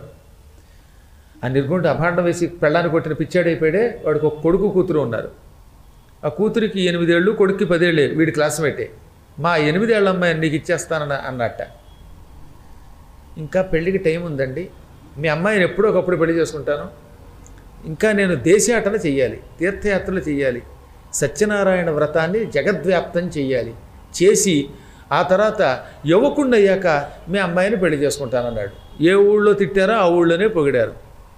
ఆ నిర్గుణుడు అభాండం వేసి పెళ్ళాన్ని కొట్టిన పిచ్చాడైపోయాడే వాడికి ఒక కొడుకు కూతురు ఉన్నారు ఆ కూతురికి ఎనిమిదేళ్ళు కొడుక్కి పదేళ్ళే వీడి క్లాస్మేటే మా ఎనిమిదేళ్ల అమ్మాయిని నీకు ఇచ్చేస్తానన్న అన్నట్ట ఇంకా పెళ్ళికి టైం ఉందండి మీ అమ్మాయిని ఎప్పుడో ఒకప్పుడు పెళ్లి చేసుకుంటాను ఇంకా నేను దేశాటన చెయ్యాలి తీర్థయాత్రలు చెయ్యాలి సత్యనారాయణ వ్రతాన్ని జగద్వ్యాప్తం చెయ్యాలి చేసి ఆ తర్వాత యువకుండా అయ్యాక మీ అమ్మాయిని పెళ్లి చేసుకుంటానన్నాడు ఏ ఊళ్ళో తిట్టారో ఆ ఊళ్ళోనే పొగిడారు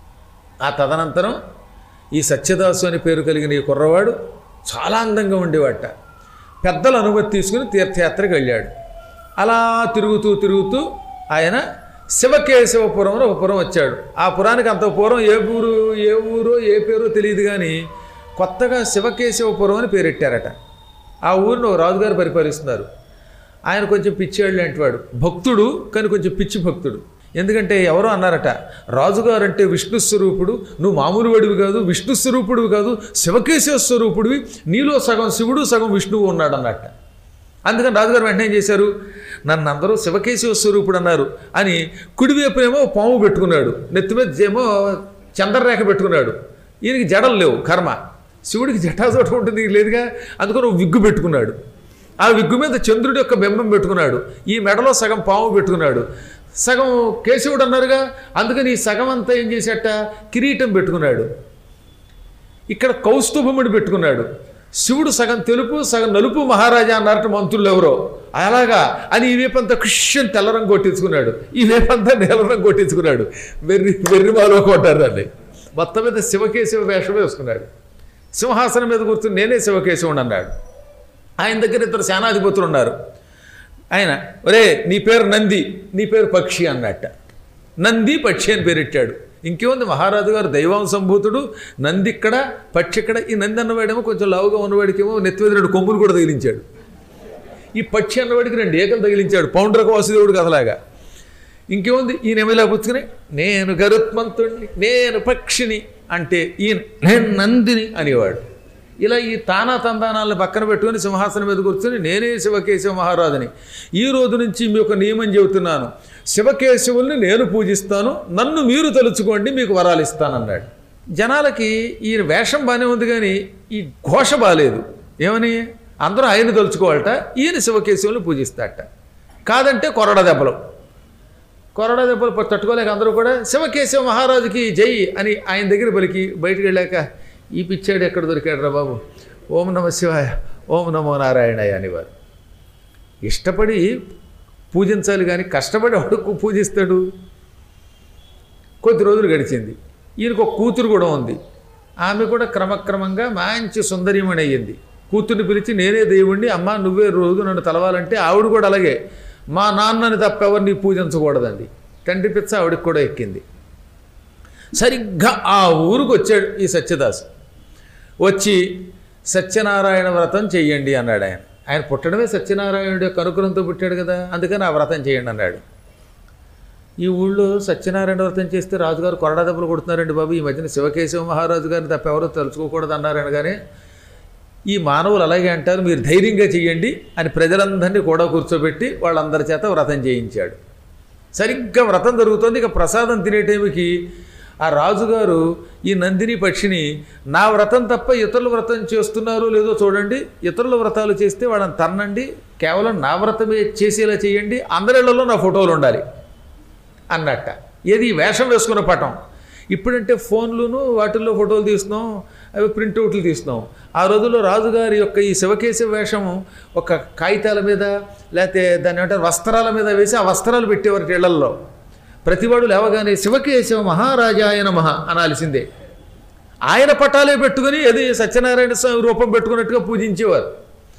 ఆ తదనంతరం ఈ సత్యదాసు అని పేరు కలిగిన ఈ కుర్రవాడు చాలా అందంగా ఉండేవాట పెద్దల అనుమతి తీసుకుని తీర్థయాత్రకు వెళ్ళాడు అలా తిరుగుతూ తిరుగుతూ ఆయన శివకేశవపురం అని ఒక పురం వచ్చాడు ఆ పురానికి అంత పూర్వం ఏ ఊరు ఏ ఊరో ఏ పేరో తెలియదు కానీ కొత్తగా శివకేశవపురం అని పేరెట్టారట ఆ ఊరిని ఒక రాజుగారు పరిపాలిస్తున్నారు ఆయన కొంచెం పిచ్చేళ్ళు లాంటివాడు భక్తుడు కానీ కొంచెం పిచ్చి భక్తుడు ఎందుకంటే ఎవరో అన్నారట రాజుగారు అంటే విష్ణు స్వరూపుడు నువ్వు మామూలు వాడివి కాదు విష్ణు స్వరూపుడివి కాదు శివకేశవ స్వరూపుడివి నీలో సగం శివుడు సగం విష్ణువు ఉన్నాడు అన్నట్ట అందుకని రాజుగారు వెంటనే ఏం చేశారు నన్ను అందరూ శివకేశవ స్వరూపుడు అన్నారు అని కుడివైపునేమో పాము పెట్టుకున్నాడు నెత్తి మీద ఏమో చంద్రరేఖ పెట్టుకున్నాడు ఈయనకి జడలు లేవు కర్మ శివుడికి జటాజోట ఉంటుంది ఈయనకి లేదుగా అందుకని ఒక విగ్గు పెట్టుకున్నాడు ఆ విగ్గు మీద చంద్రుడి యొక్క బింబం పెట్టుకున్నాడు ఈ మెడలో సగం పాము పెట్టుకున్నాడు సగం కేశవుడు అన్నారుగా అందుకని ఈ సగం అంతా ఏం చేసేట కిరీటం పెట్టుకున్నాడు ఇక్కడ కౌస్తుభముడు పెట్టుకున్నాడు శివుడు సగం తెలుపు సగం నలుపు మహారాజా అన్నారట మంత్రులు ఎవరో అలాగా అని ఈ వేపంతా క్రిష్యన్ తెల్ల రంగు కొట్టించుకున్నాడు ఈ వేపంతా నీల రంగు కొట్టించుకున్నాడు వెర్రి వెర్రి మాలో కొట్టారు దాన్ని మొత్తం మీద శివకేశవ వేషం వేసుకున్నాడు సింహాసనం మీద కూర్చుని నేనే శివకేశవుడు అన్నాడు ఆయన దగ్గర ఇద్దరు సేనాధిపతులు ఉన్నారు ఆయన ఒరే నీ పేరు నంది నీ పేరు పక్షి అన్నట్ట నంది పక్షి అని పేరెట్టాడు ఇంకేముంది మహారాజు గారు దైవం సంభూతుడు నంది ఇక్కడ పక్షి ఇక్కడ ఈ నంది అన్నవాడేమో కొంచెం లావుగా ఉన్నవాడికేమో నెత్తి రెండు కొమ్ములు కూడా తగిలించాడు ఈ పక్షి అన్నవాడికి రెండు ఏకలు తగిలించాడు పౌండ్రకు వాసుదేవుడు కథలాగా ఇంకేముంది ఈయన ఎమ్మెల్యే పుచ్చుకుని నేను గరుత్మంతుడిని నేను పక్షిని అంటే ఈయన నేను నందిని అనేవాడు ఇలా ఈ తానా తందానాలను పక్కన పెట్టుకుని సింహాసనం మీద కూర్చొని నేనే శివకేశవ మహారాజుని ఈ రోజు నుంచి మీ ఒక నియమం చెబుతున్నాను శివకేశవుల్ని నేను పూజిస్తాను నన్ను మీరు తలుచుకోండి మీకు వరాలు ఇస్తానన్నాడు జనాలకి ఈయన వేషం బాగానే ఉంది కానీ ఈ ఘోష బాలేదు ఏమని అందరూ ఆయన తలుచుకోవాలట ఈయన శివకేశవుల్ని పూజిస్తాడట కాదంటే కొరడ దెబ్బలు కొరడా దెబ్బలు ప- తట్టుకోలేక అందరూ కూడా శివకేశవ మహారాజుకి జై అని ఆయన దగ్గర పలికి బయటికి వెళ్ళాక ఈ పిచ్చాడు ఎక్కడ దొరికాడు రా బాబు ఓం నమ శివాయ ఓం నమో నారాయణాయ అనేవారు ఇష్టపడి పూజించాలి కానీ కష్టపడి అడుక్కు పూజిస్తాడు కొద్ది రోజులు గడిచింది ఈయనకు ఒక కూతురు కూడా ఉంది ఆమె కూడా క్రమక్రమంగా మంచి సుందరీమణి అయ్యింది కూతుర్ని పిలిచి నేనే దేవుణ్ణి అమ్మ నువ్వే రోజు నన్ను తలవాలంటే ఆవిడ కూడా అలాగే మా నాన్నని తప్ప ఎవరిని పూజించకూడదండి తండ్రి పిచ్చ ఆవిడకి కూడా ఎక్కింది సరిగ్గా ఆ ఊరికి వచ్చాడు ఈ సత్యదాస్ వచ్చి సత్యనారాయణ వ్రతం చెయ్యండి అన్నాడు ఆయన ఆయన పుట్టడమే సత్యనారాయణుడి యొక్క అనుగ్రహంతో పుట్టాడు కదా అందుకని ఆ వ్రతం చేయండి అన్నాడు ఈ ఊళ్ళో సత్యనారాయణ వ్రతం చేస్తే రాజుగారు కొరడా దెబ్బలు కొడుతున్నారండి బాబు ఈ మధ్యన శివకేశవ మహారాజు గారిని తప్ప ఎవరో తలుచుకోకూడదు అన్నారు అనగానే ఈ మానవులు అలాగే అంటారు మీరు ధైర్యంగా చేయండి అని ప్రజలందరినీ కూడా కూర్చోబెట్టి వాళ్ళందరి చేత వ్రతం చేయించాడు సరిగ్గా వ్రతం జరుగుతోంది ఇక ప్రసాదం తినే టైంకి ఆ రాజుగారు ఈ నందిని పక్షిని నా వ్రతం తప్ప ఇతరుల వ్రతం చేస్తున్నారు లేదో చూడండి ఇతరుల వ్రతాలు చేస్తే వాళ్ళని తన్నండి కేవలం నా వ్రతమే చేసేలా చేయండి అందరిళ్లలో నా ఫోటోలు ఉండాలి అన్నట్ట ఏది వేషం వేసుకున్న పటం ఇప్పుడంటే ఫోన్లును వాటిల్లో ఫోటోలు తీస్తున్నాం అవి ప్రింట్అవుట్లు తీస్తున్నాం ఆ రోజుల్లో రాజుగారి యొక్క ఈ శివకేశవ వేషం ఒక కాగితాల మీద లేకపోతే దాన్ని ఏమంటారు వస్త్రాల మీద వేసి ఆ వస్త్రాలు పెట్టేవారు ఇళ్లల్లో ప్రతివాడు లేవగానే శివకేశవ మహారాజాయ నమః అనాల్సిందే ఆయన పటాలే పెట్టుకుని అది సత్యనారాయణ స్వామి రూపం పెట్టుకున్నట్టుగా పూజించేవారు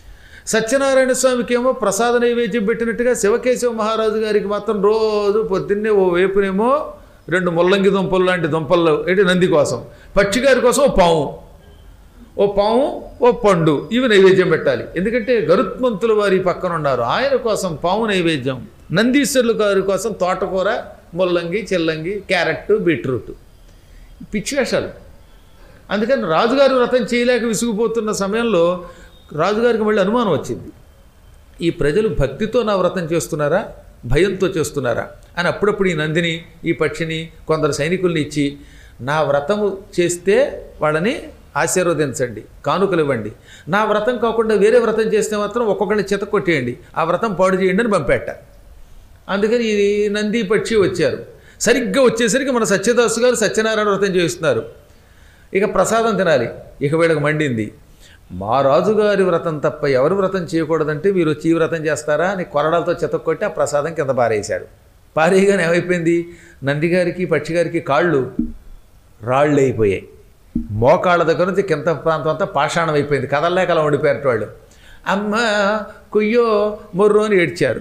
సత్యనారాయణ స్వామికి ఏమో ప్రసాద నైవేద్యం పెట్టినట్టుగా శివకేశవ మహారాజు గారికి మాత్రం రోజు పొద్దున్నే ఓ వేపునేమో రెండు ముల్లంగి దుంపలు లాంటి దుంపలు ఏంటి నంది కోసం పక్షి గారి కోసం ఓ పాము ఓ పాము ఓ పండు ఇవి నైవేద్యం పెట్టాలి ఎందుకంటే గరుత్మంతుల వారి పక్కన ఉన్నారు ఆయన కోసం పాము నైవేద్యం నందీశ్వరుల గారి కోసం తోటకూర ముల్లంగి చిల్లంగి క్యారెట్ బీట్రూట్ పిచ్చి వేషాలు అందుకని రాజుగారి వ్రతం చేయలేక విసిగిపోతున్న సమయంలో రాజుగారికి మళ్ళీ అనుమానం వచ్చింది ఈ ప్రజలు భక్తితో నా వ్రతం చేస్తున్నారా భయంతో చేస్తున్నారా అని అప్పుడప్పుడు ఈ నందిని ఈ పక్షిని కొందరు సైనికుల్ని ఇచ్చి నా వ్రతము చేస్తే వాళ్ళని ఆశీర్వదించండి కానుకలు ఇవ్వండి నా వ్రతం కాకుండా వేరే వ్రతం చేస్తే మాత్రం ఒక్కొక్కరిని చిత కొట్టేయండి ఆ వ్రతం పాడు చేయండి అని పంపేట అందుకని ఈ నంది పక్షి వచ్చారు సరిగ్గా వచ్చేసరికి మన సత్యదాసు గారు సత్యనారాయణ వ్రతం చేస్తున్నారు ఇక ప్రసాదం తినాలి ఇక వీళ్ళకి మండింది మా రాజుగారి వ్రతం తప్ప ఎవరి వ్రతం చేయకూడదంటే మీరు వచ్చి ఈ వ్రతం చేస్తారా అని కొరడాలతో చెతక్కొట్టి ఆ ప్రసాదం కింద పారేశారు పారేయగానే ఏమైపోయింది నందిగారికి పక్షిగారికి కాళ్ళు రాళ్ళు అయిపోయాయి మోకాళ్ళ దగ్గర నుంచి కింద ప్రాంతం అంతా పాషాణం అయిపోయింది కదల్లేక అలా ఉండిపోయారు వాళ్ళు అమ్మ కుయ్యో మొర్రో అని ఏడ్చారు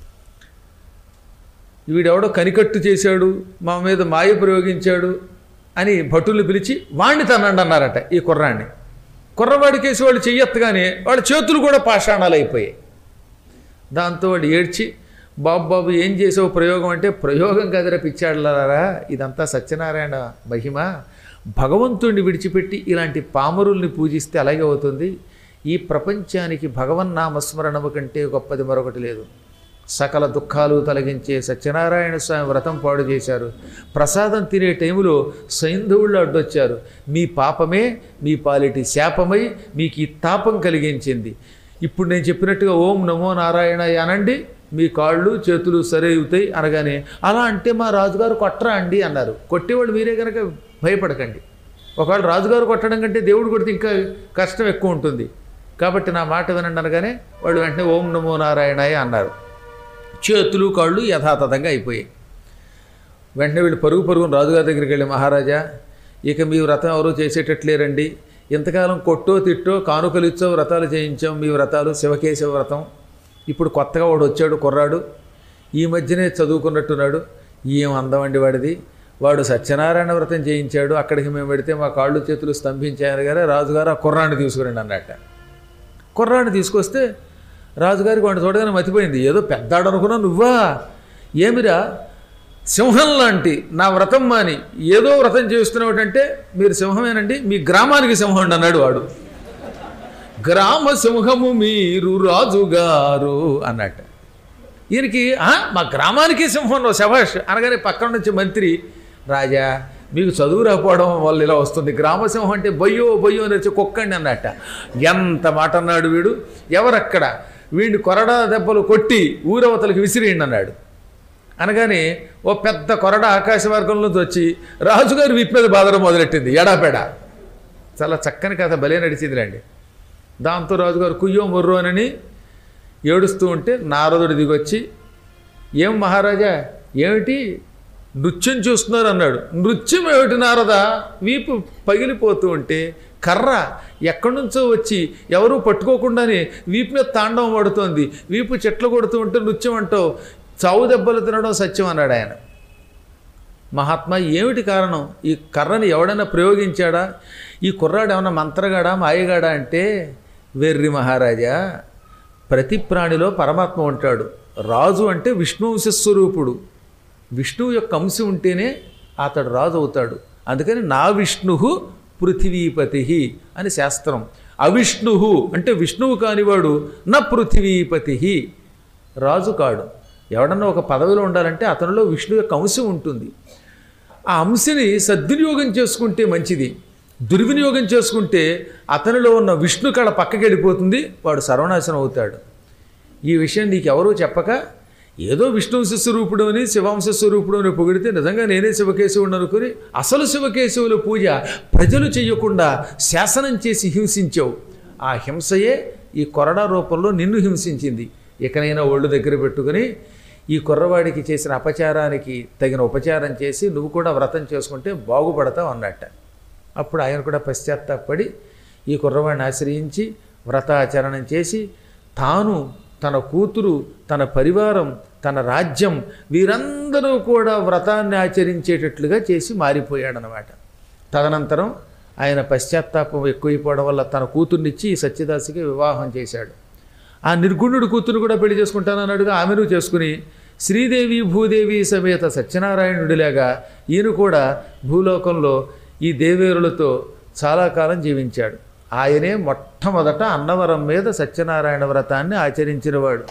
వీడెవడో కనికట్టు చేశాడు మా మీద మాయ ప్రయోగించాడు అని భటుల్ని పిలిచి వాణ్ణి తనండి అన్నారట ఈ కుర్రాన్ని కుర్రవాడికేసి వాళ్ళు చెయ్యెత్తగానే వాళ్ళ చేతులు కూడా పాషాణాలు అయిపోయాయి దాంతో వాడు ఏడ్చి బాబు బాబు ఏం చేసావు ప్రయోగం అంటే ప్రయోగం కదరా పిచ్చాడలారా ఇదంతా సత్యనారాయణ మహిమ భగవంతుడిని విడిచిపెట్టి ఇలాంటి పామరుల్ని పూజిస్తే అలాగే అవుతుంది ఈ ప్రపంచానికి భగవన్నామస్మరణము కంటే గొప్పది మరొకటి లేదు సకల దుఃఖాలు తొలగించే సత్యనారాయణ స్వామి వ్రతం పాడు చేశారు ప్రసాదం తినే టైంలో సైంధవుళ్ళు అడ్డొచ్చారు మీ పాపమే మీ పాలిటి శాపమై మీకు ఈ తాపం కలిగించింది ఇప్పుడు నేను చెప్పినట్టుగా ఓం నమో నారాయణ అనండి మీ కాళ్ళు చేతులు సరి అవుతాయి అనగానే అలా అంటే మా రాజుగారు కొట్టరా అండి అన్నారు కొట్టేవాళ్ళు మీరే కనుక భయపడకండి ఒకవేళ రాజుగారు కొట్టడం కంటే దేవుడు కొడితే ఇంకా కష్టం ఎక్కువ ఉంటుంది కాబట్టి నా మాట వినండి అనగానే వాళ్ళు వెంటనే ఓం నమో నారాయణాయ అన్నారు చేతులు కాళ్ళు యథాతథంగా అయిపోయాయి వెంటనే వీళ్ళు పరుగు పరుగున రాజుగారి దగ్గరికి వెళ్ళి మహారాజా ఇక మీ వ్రతం ఎవరూ చేసేటట్లేరండి ఇంతకాలం కొట్టో తిట్టో కానుకలు ఇచ్చో వ్రతాలు చేయించాం మీ వ్రతాలు శివకేశవ వ్రతం ఇప్పుడు కొత్తగా వాడు వచ్చాడు కుర్రాడు ఈ మధ్యనే చదువుకున్నట్టున్నాడు ఏం అందమండి వాడిది వాడు సత్యనారాయణ వ్రతం చేయించాడు అక్కడికి మేము పెడితే మా కాళ్ళు చేతులు స్తంభించాయని గారే రాజుగారు ఆ కుర్రాన్ని తీసుకురండి అన్నట్ట కుర్రాన్ని తీసుకొస్తే రాజుగారికి వాడిని చూడగానే మతిపోయింది ఏదో పెద్దాడు అనుకున్నా నువ్వా ఏమిరా సింహం లాంటి నా వ్రతం మాని ఏదో వ్రతం చేస్తున్నావుటంటే మీరు సింహమేనండి మీ గ్రామానికి సింహం అండి అన్నాడు వాడు గ్రామ సింహము మీరు రాజుగారు అన్నట్టు ఈయనకి "ఆ, మా గ్రామానికి సింహం శభాష్ అనగానే పక్కన నుంచి మంత్రి రాజా మీకు చదువు రాకపోవడం వల్ల ఇలా వస్తుంది గ్రామసింహం అంటే బొయ్యో బొయ్యో అని వచ్చి కుక్కండి అన్నట్ట ఎంత మాట అన్నాడు వీడు ఎవరక్కడ వీడిని కొరడా దెబ్బలు కొట్టి ఊరవతలకు విసిరేయండి అన్నాడు అనగానే ఓ పెద్ద కొరడ ఆకాశ మార్గంలోంచి వచ్చి రాజుగారి వీపు మీద బాధడం మొదలెట్టింది ఎడాపెడా చాలా చక్కని కథ భలే నడిచిందిలేండి దాంతో రాజుగారు కుయ్యో మొర్రో అని ఏడుస్తూ ఉంటే నారదుడు దిగొచ్చి ఏం మహారాజా ఏమిటి నృత్యం చూస్తున్నారు అన్నాడు నృత్యం ఏమిటి నారద వీపు పగిలిపోతూ ఉంటే కర్ర ఎక్కడి నుంచో వచ్చి ఎవరూ పట్టుకోకుండానే వీపు మీద తాండవం పడుతోంది వీపు చెట్లు కొడుతూ ఉంటే నృత్యం అంటావు చావు దెబ్బలు తినడం సత్యం అన్నాడు ఆయన మహాత్మా ఏమిటి కారణం ఈ కర్రని ఎవడైనా ప్రయోగించాడా ఈ కుర్రాడు ఏమన్నా మంత్రగాడా మాయగాడా అంటే వెర్రి మహారాజా ప్రతి ప్రాణిలో పరమాత్మ ఉంటాడు రాజు అంటే విష్ణువంశ స్వరూపుడు విష్ణువు యొక్క అంశం ఉంటేనే అతడు రాజు అవుతాడు అందుకని నా విష్ణు పృథివీపతి అని శాస్త్రం అవిష్ణు అంటే విష్ణువు కానివాడు నా పృథివీపతి రాజు కాడు ఎవడన్నా ఒక పదవిలో ఉండాలంటే అతనిలో విష్ణు యొక్క అంశం ఉంటుంది ఆ అంశని సద్వినియోగం చేసుకుంటే మంచిది దుర్వినియోగం చేసుకుంటే అతనిలో ఉన్న విష్ణు కళ పక్కకి వెళ్ళిపోతుంది వాడు సర్వనాశనం అవుతాడు ఈ విషయం నీకు ఎవరూ చెప్పక ఏదో విష్ణువంశ స్వరూపుడు అని శివాంశ స్వరూపుడు అని పొగిడితే నిజంగా నేనే శివకేశవుడు అనుకుని అసలు శివకేశవుల పూజ ప్రజలు చెయ్యకుండా శాసనం చేసి హింసించావు ఆ హింసయే ఈ కొరడా రూపంలో నిన్ను హింసించింది ఇకనైనా ఒళ్ళు దగ్గర పెట్టుకుని ఈ కుర్రవాడికి చేసిన అపచారానికి తగిన ఉపచారం చేసి నువ్వు కూడా వ్రతం చేసుకుంటే బాగుపడతావు అన్నట్ట అప్పుడు ఆయన కూడా పశ్చాత్తాపడి ఈ కుర్రవాడిని ఆశ్రయించి వ్రతాచరణం చేసి తాను తన కూతురు తన పరివారం తన రాజ్యం వీరందరూ కూడా వ్రతాన్ని ఆచరించేటట్లుగా చేసి మారిపోయాడనమాట తదనంతరం ఆయన పశ్చాత్తాపం ఎక్కువైపోవడం వల్ల తన కూతుర్నిచ్చి ఈ సత్యదాసికి వివాహం చేశాడు ఆ నిర్గుణుడు కూతురు కూడా పెళ్లి చేసుకుంటానన్నాడుగా ఆమెను చేసుకుని శ్రీదేవి భూదేవి సమేత సత్యనారాయణుడిలాగా ఈయన కూడా భూలోకంలో ఈ దేవేరులతో చాలా కాలం జీవించాడు ఆయనే మొట్టమొదట అన్నవరం మీద సత్యనారాయణ వ్రతాన్ని ఆచరించినవాడు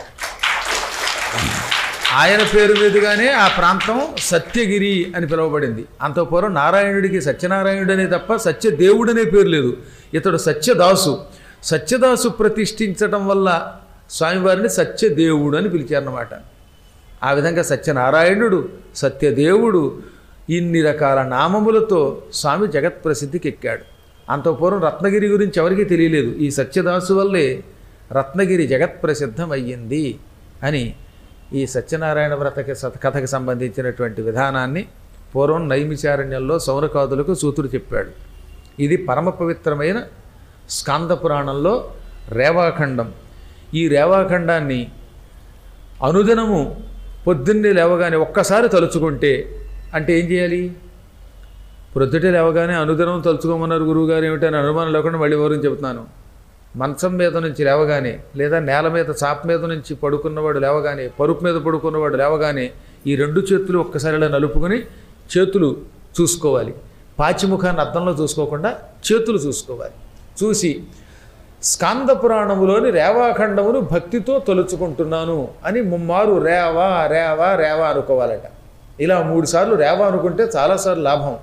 ఆయన పేరు మీదుగానే ఆ ప్రాంతం సత్యగిరి అని పిలువబడింది అంత పూర్వం నారాయణుడికి సత్యనారాయణుడనే తప్ప సత్యదేవుడనే పేరు లేదు ఇతడు సత్యదాసు సత్యదాసు ప్రతిష్ఠించటం వల్ల స్వామివారిని సత్యదేవుడు అని పిలిచారన్నమాట ఆ విధంగా సత్యనారాయణుడు సత్యదేవుడు ఇన్ని రకాల నామములతో స్వామి జగత్ ప్రసిద్ధికి ఎక్కాడు అంత పూర్వం రత్నగిరి గురించి ఎవరికీ తెలియలేదు ఈ సత్యదాసు వల్లే రత్నగిరి జగత్ ప్రసిద్ధం అయ్యింది అని ఈ సత్యనారాయణ వ్రతకి సత్ కథకి సంబంధించినటువంటి విధానాన్ని పూర్వం నైమిచారణ్యంలో సౌనకాదులకు సూతుడు చెప్పాడు ఇది పరమ పవిత్రమైన స్కాంద పురాణంలో రేవాఖండం ఈ రేవాఖండాన్ని అనుదినము పొద్దున్నే లేవగానే ఒక్కసారి తలుచుకుంటే అంటే ఏం చేయాలి ప్రొద్దుటే లేవగానే అనుదినం తలుచుకోమన్నారు గురువుగారు ఏమిటని అనుమానం లేకుండా మళ్ళీ వివరం చెబుతున్నాను మంచం మీద నుంచి లేవగానే లేదా నేల మీద చాప మీద నుంచి పడుకున్నవాడు లేవగానే పరుపు మీద పడుకున్నవాడు లేవగానే ఈ రెండు చేతులు ఒక్కసారి ఇలా నలుపుకొని చేతులు చూసుకోవాలి పాచిముఖాన్ని అద్దంలో చూసుకోకుండా చేతులు చూసుకోవాలి చూసి స్కాంద పురాణములోని రేవాఖండమును భక్తితో తలుచుకుంటున్నాను అని ముమ్మారు రేవా రేవా రేవా అనుకోవాలట ఇలా మూడు సార్లు రేవా అనుకుంటే చాలాసార్లు లాభం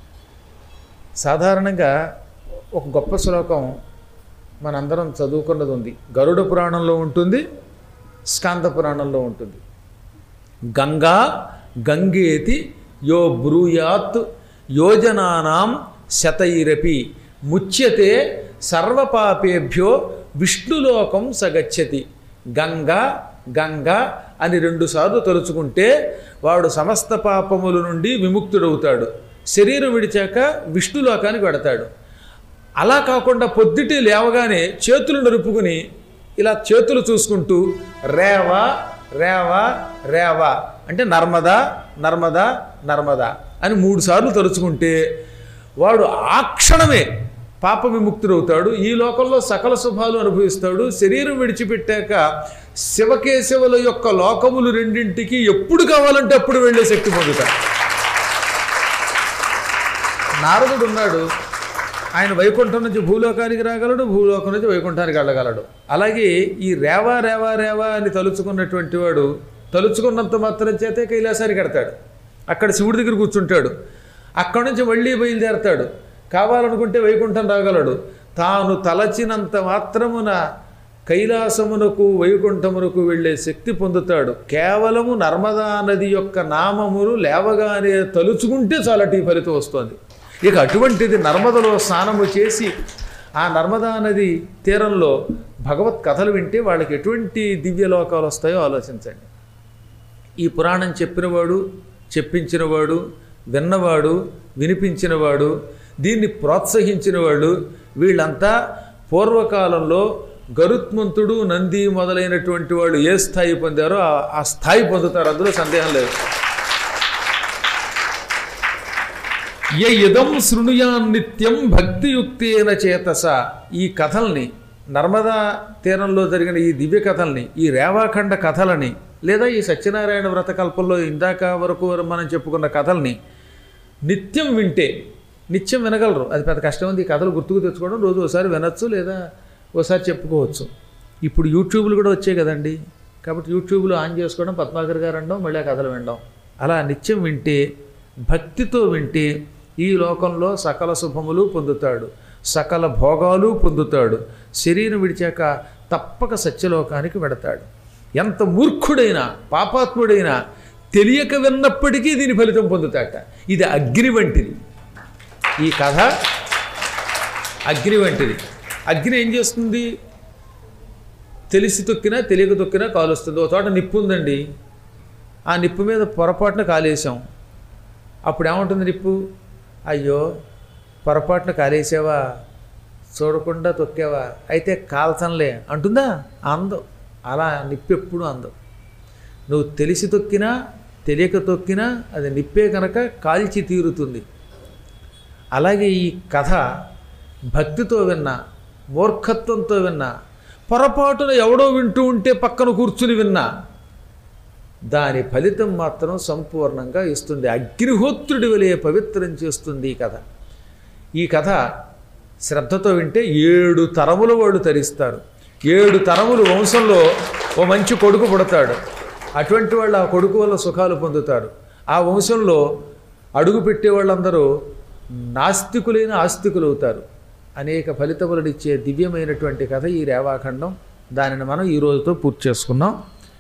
సాధారణంగా ఒక గొప్ప శ్లోకం మనందరం చదువుకున్నది ఉంది గరుడ పురాణంలో ఉంటుంది స్కాంద పురాణంలో ఉంటుంది గంగా గంగేతి యో బ్రూయాత్ యోజనానాం శతైరపి ముచ్యతే సర్వపాపేభ్యో విష్ణులోకం సగచ్చతి గంగా గంగా అని రెండుసార్లు తలుచుకుంటే వాడు సమస్త పాపముల నుండి విముక్తుడవుతాడు శరీరం విడిచాక విష్ణులోకానికి వెడతాడు అలా కాకుండా పొద్దుటి లేవగానే చేతులు నరుపుకుని ఇలా చేతులు చూసుకుంటూ రేవా రేవా రేవా అంటే నర్మదా నర్మదా నర్మదా అని మూడు సార్లు తలుచుకుంటే వాడు ఆ క్షణమే పాప విముక్తుడవుతాడు ఈ లోకంలో సకల శుభాలు అనుభవిస్తాడు శరీరం విడిచిపెట్టాక శివకేశవుల యొక్క లోకములు రెండింటికి ఎప్పుడు కావాలంటే అప్పుడు వెళ్ళే శక్తి పొందుతాడు నారదుడు ఉన్నాడు ఆయన వైకుంఠం నుంచి భూలోకానికి రాగలడు భూలోకం నుంచి వైకుంఠానికి వెళ్ళగలడు అలాగే ఈ రేవా రేవా రేవా అని తలుచుకున్నటువంటి వాడు తలుచుకున్నంత మాత్రం చేతే కైలాసానికి కడతాడు అక్కడ శివుడి దగ్గర కూర్చుంటాడు అక్కడి నుంచి మళ్ళీ బయలుదేరతాడు కావాలనుకుంటే వైకుంఠం రాగలడు తాను తలచినంత మాత్రమున కైలాసమునకు వైకుంఠమునకు వెళ్ళే శక్తి పొందుతాడు కేవలము నర్మదా నది యొక్క నామమును లేవగానే తలుచుకుంటే చాలటి ఫలితం వస్తుంది ఇక అటువంటిది నర్మదలో స్నానము చేసి ఆ నర్మదా నది తీరంలో భగవత్ కథలు వింటే వాళ్ళకి ఎటువంటి దివ్యలోకాలు వస్తాయో ఆలోచించండి ఈ పురాణం చెప్పినవాడు చెప్పించినవాడు విన్నవాడు వినిపించినవాడు దీన్ని ప్రోత్సహించినవాడు వీళ్ళంతా పూర్వకాలంలో గరుత్మంతుడు నంది మొదలైనటువంటి వాళ్ళు ఏ స్థాయి పొందారో ఆ- ఆ స్థాయి పొందుతారు అందులో సందేహం లేదు య ఇదం శృణుయాన్ నిత్యం భక్తియుక్తేన చేతస ఈ కథల్ని నర్మదా తీరంలో జరిగిన ఈ దివ్య కథల్ని ఈ రేవాఖండ కథలని లేదా ఈ సత్యనారాయణ వ్రత కల్పంలో ఇందాక వరకు మనం చెప్పుకున్న కథల్ని నిత్యం వింటే నిత్యం వినగలరు అది పెద్ద కష్టం ఉంది ఈ కథలు గుర్తుకు తెచ్చుకోవడం రోజు ఒకసారి వినొచ్చు లేదా ఒకసారి చెప్పుకోవచ్చు ఇప్పుడు యూట్యూబ్లు కూడా వచ్చాయి కదండి కాబట్టి యూట్యూబ్లో ఆన్ చేసుకోవడం పద్మాకర్ గారు అనడం మళ్ళీ ఆ కథలు వినడం అలా నిత్యం వింటే భక్తితో వింటే ఈ లోకంలో సకల శుభములు పొందుతాడు సకల భోగాలు పొందుతాడు శరీరం విడిచాక తప్పక సత్యలోకానికి వెడతాడు ఎంత మూర్ఖుడైనా పాపాత్ముడైనా తెలియక విన్నప్పటికీ దీని ఫలితం పొందుతాట ఇది అగ్ని వంటిది ఈ కథ అగ్ని వంటిది అగ్ని ఏం చేస్తుంది తెలిసి తొక్కినా తెలియక తొక్కినా కాలుస్తుంది ఒక చోట నిప్పు ఉందండి ఆ నిప్పు మీద పొరపాటున కాలేసాం అప్పుడు ఏముంటుంది నిప్పు అయ్యో పొరపాటున కాలేసావా చూడకుండా తొక్కావా అయితే కాల్చంలే అంటుందా అందం అలా నిప్పెప్పుడు అందం నువ్వు తెలిసి తొక్కినా తెలియక తొక్కినా అది నిప్పే కనుక కాల్చి తీరుతుంది అలాగే ఈ కథ భక్తితో విన్నా మూర్ఖత్వంతో విన్నా పొరపాటున ఎవడో వింటూ ఉంటే పక్కన కూర్చుని విన్నా దాని ఫలితం మాత్రం సంపూర్ణంగా ఇస్తుంది అగ్నిహోత్రుడి వలె పవిత్రం చేస్తుంది ఈ కథ ఈ కథ శ్రద్ధతో వింటే ఏడు తరముల వాళ్ళు తరిస్తారు ఏడు తరములు వంశంలో ఓ మంచి కొడుకు పుడతాడు అటువంటి వాళ్ళు ఆ కొడుకు వల్ల సుఖాలు పొందుతారు ఆ వంశంలో అడుగు పెట్టే వాళ్ళందరూ నాస్తికులైన ఆస్తికులు అవుతారు అనేక ఫలితములనిచ్చే దివ్యమైనటువంటి కథ ఈ రేవాఖండం దానిని మనం ఈ రోజుతో పూర్తి చేసుకున్నాం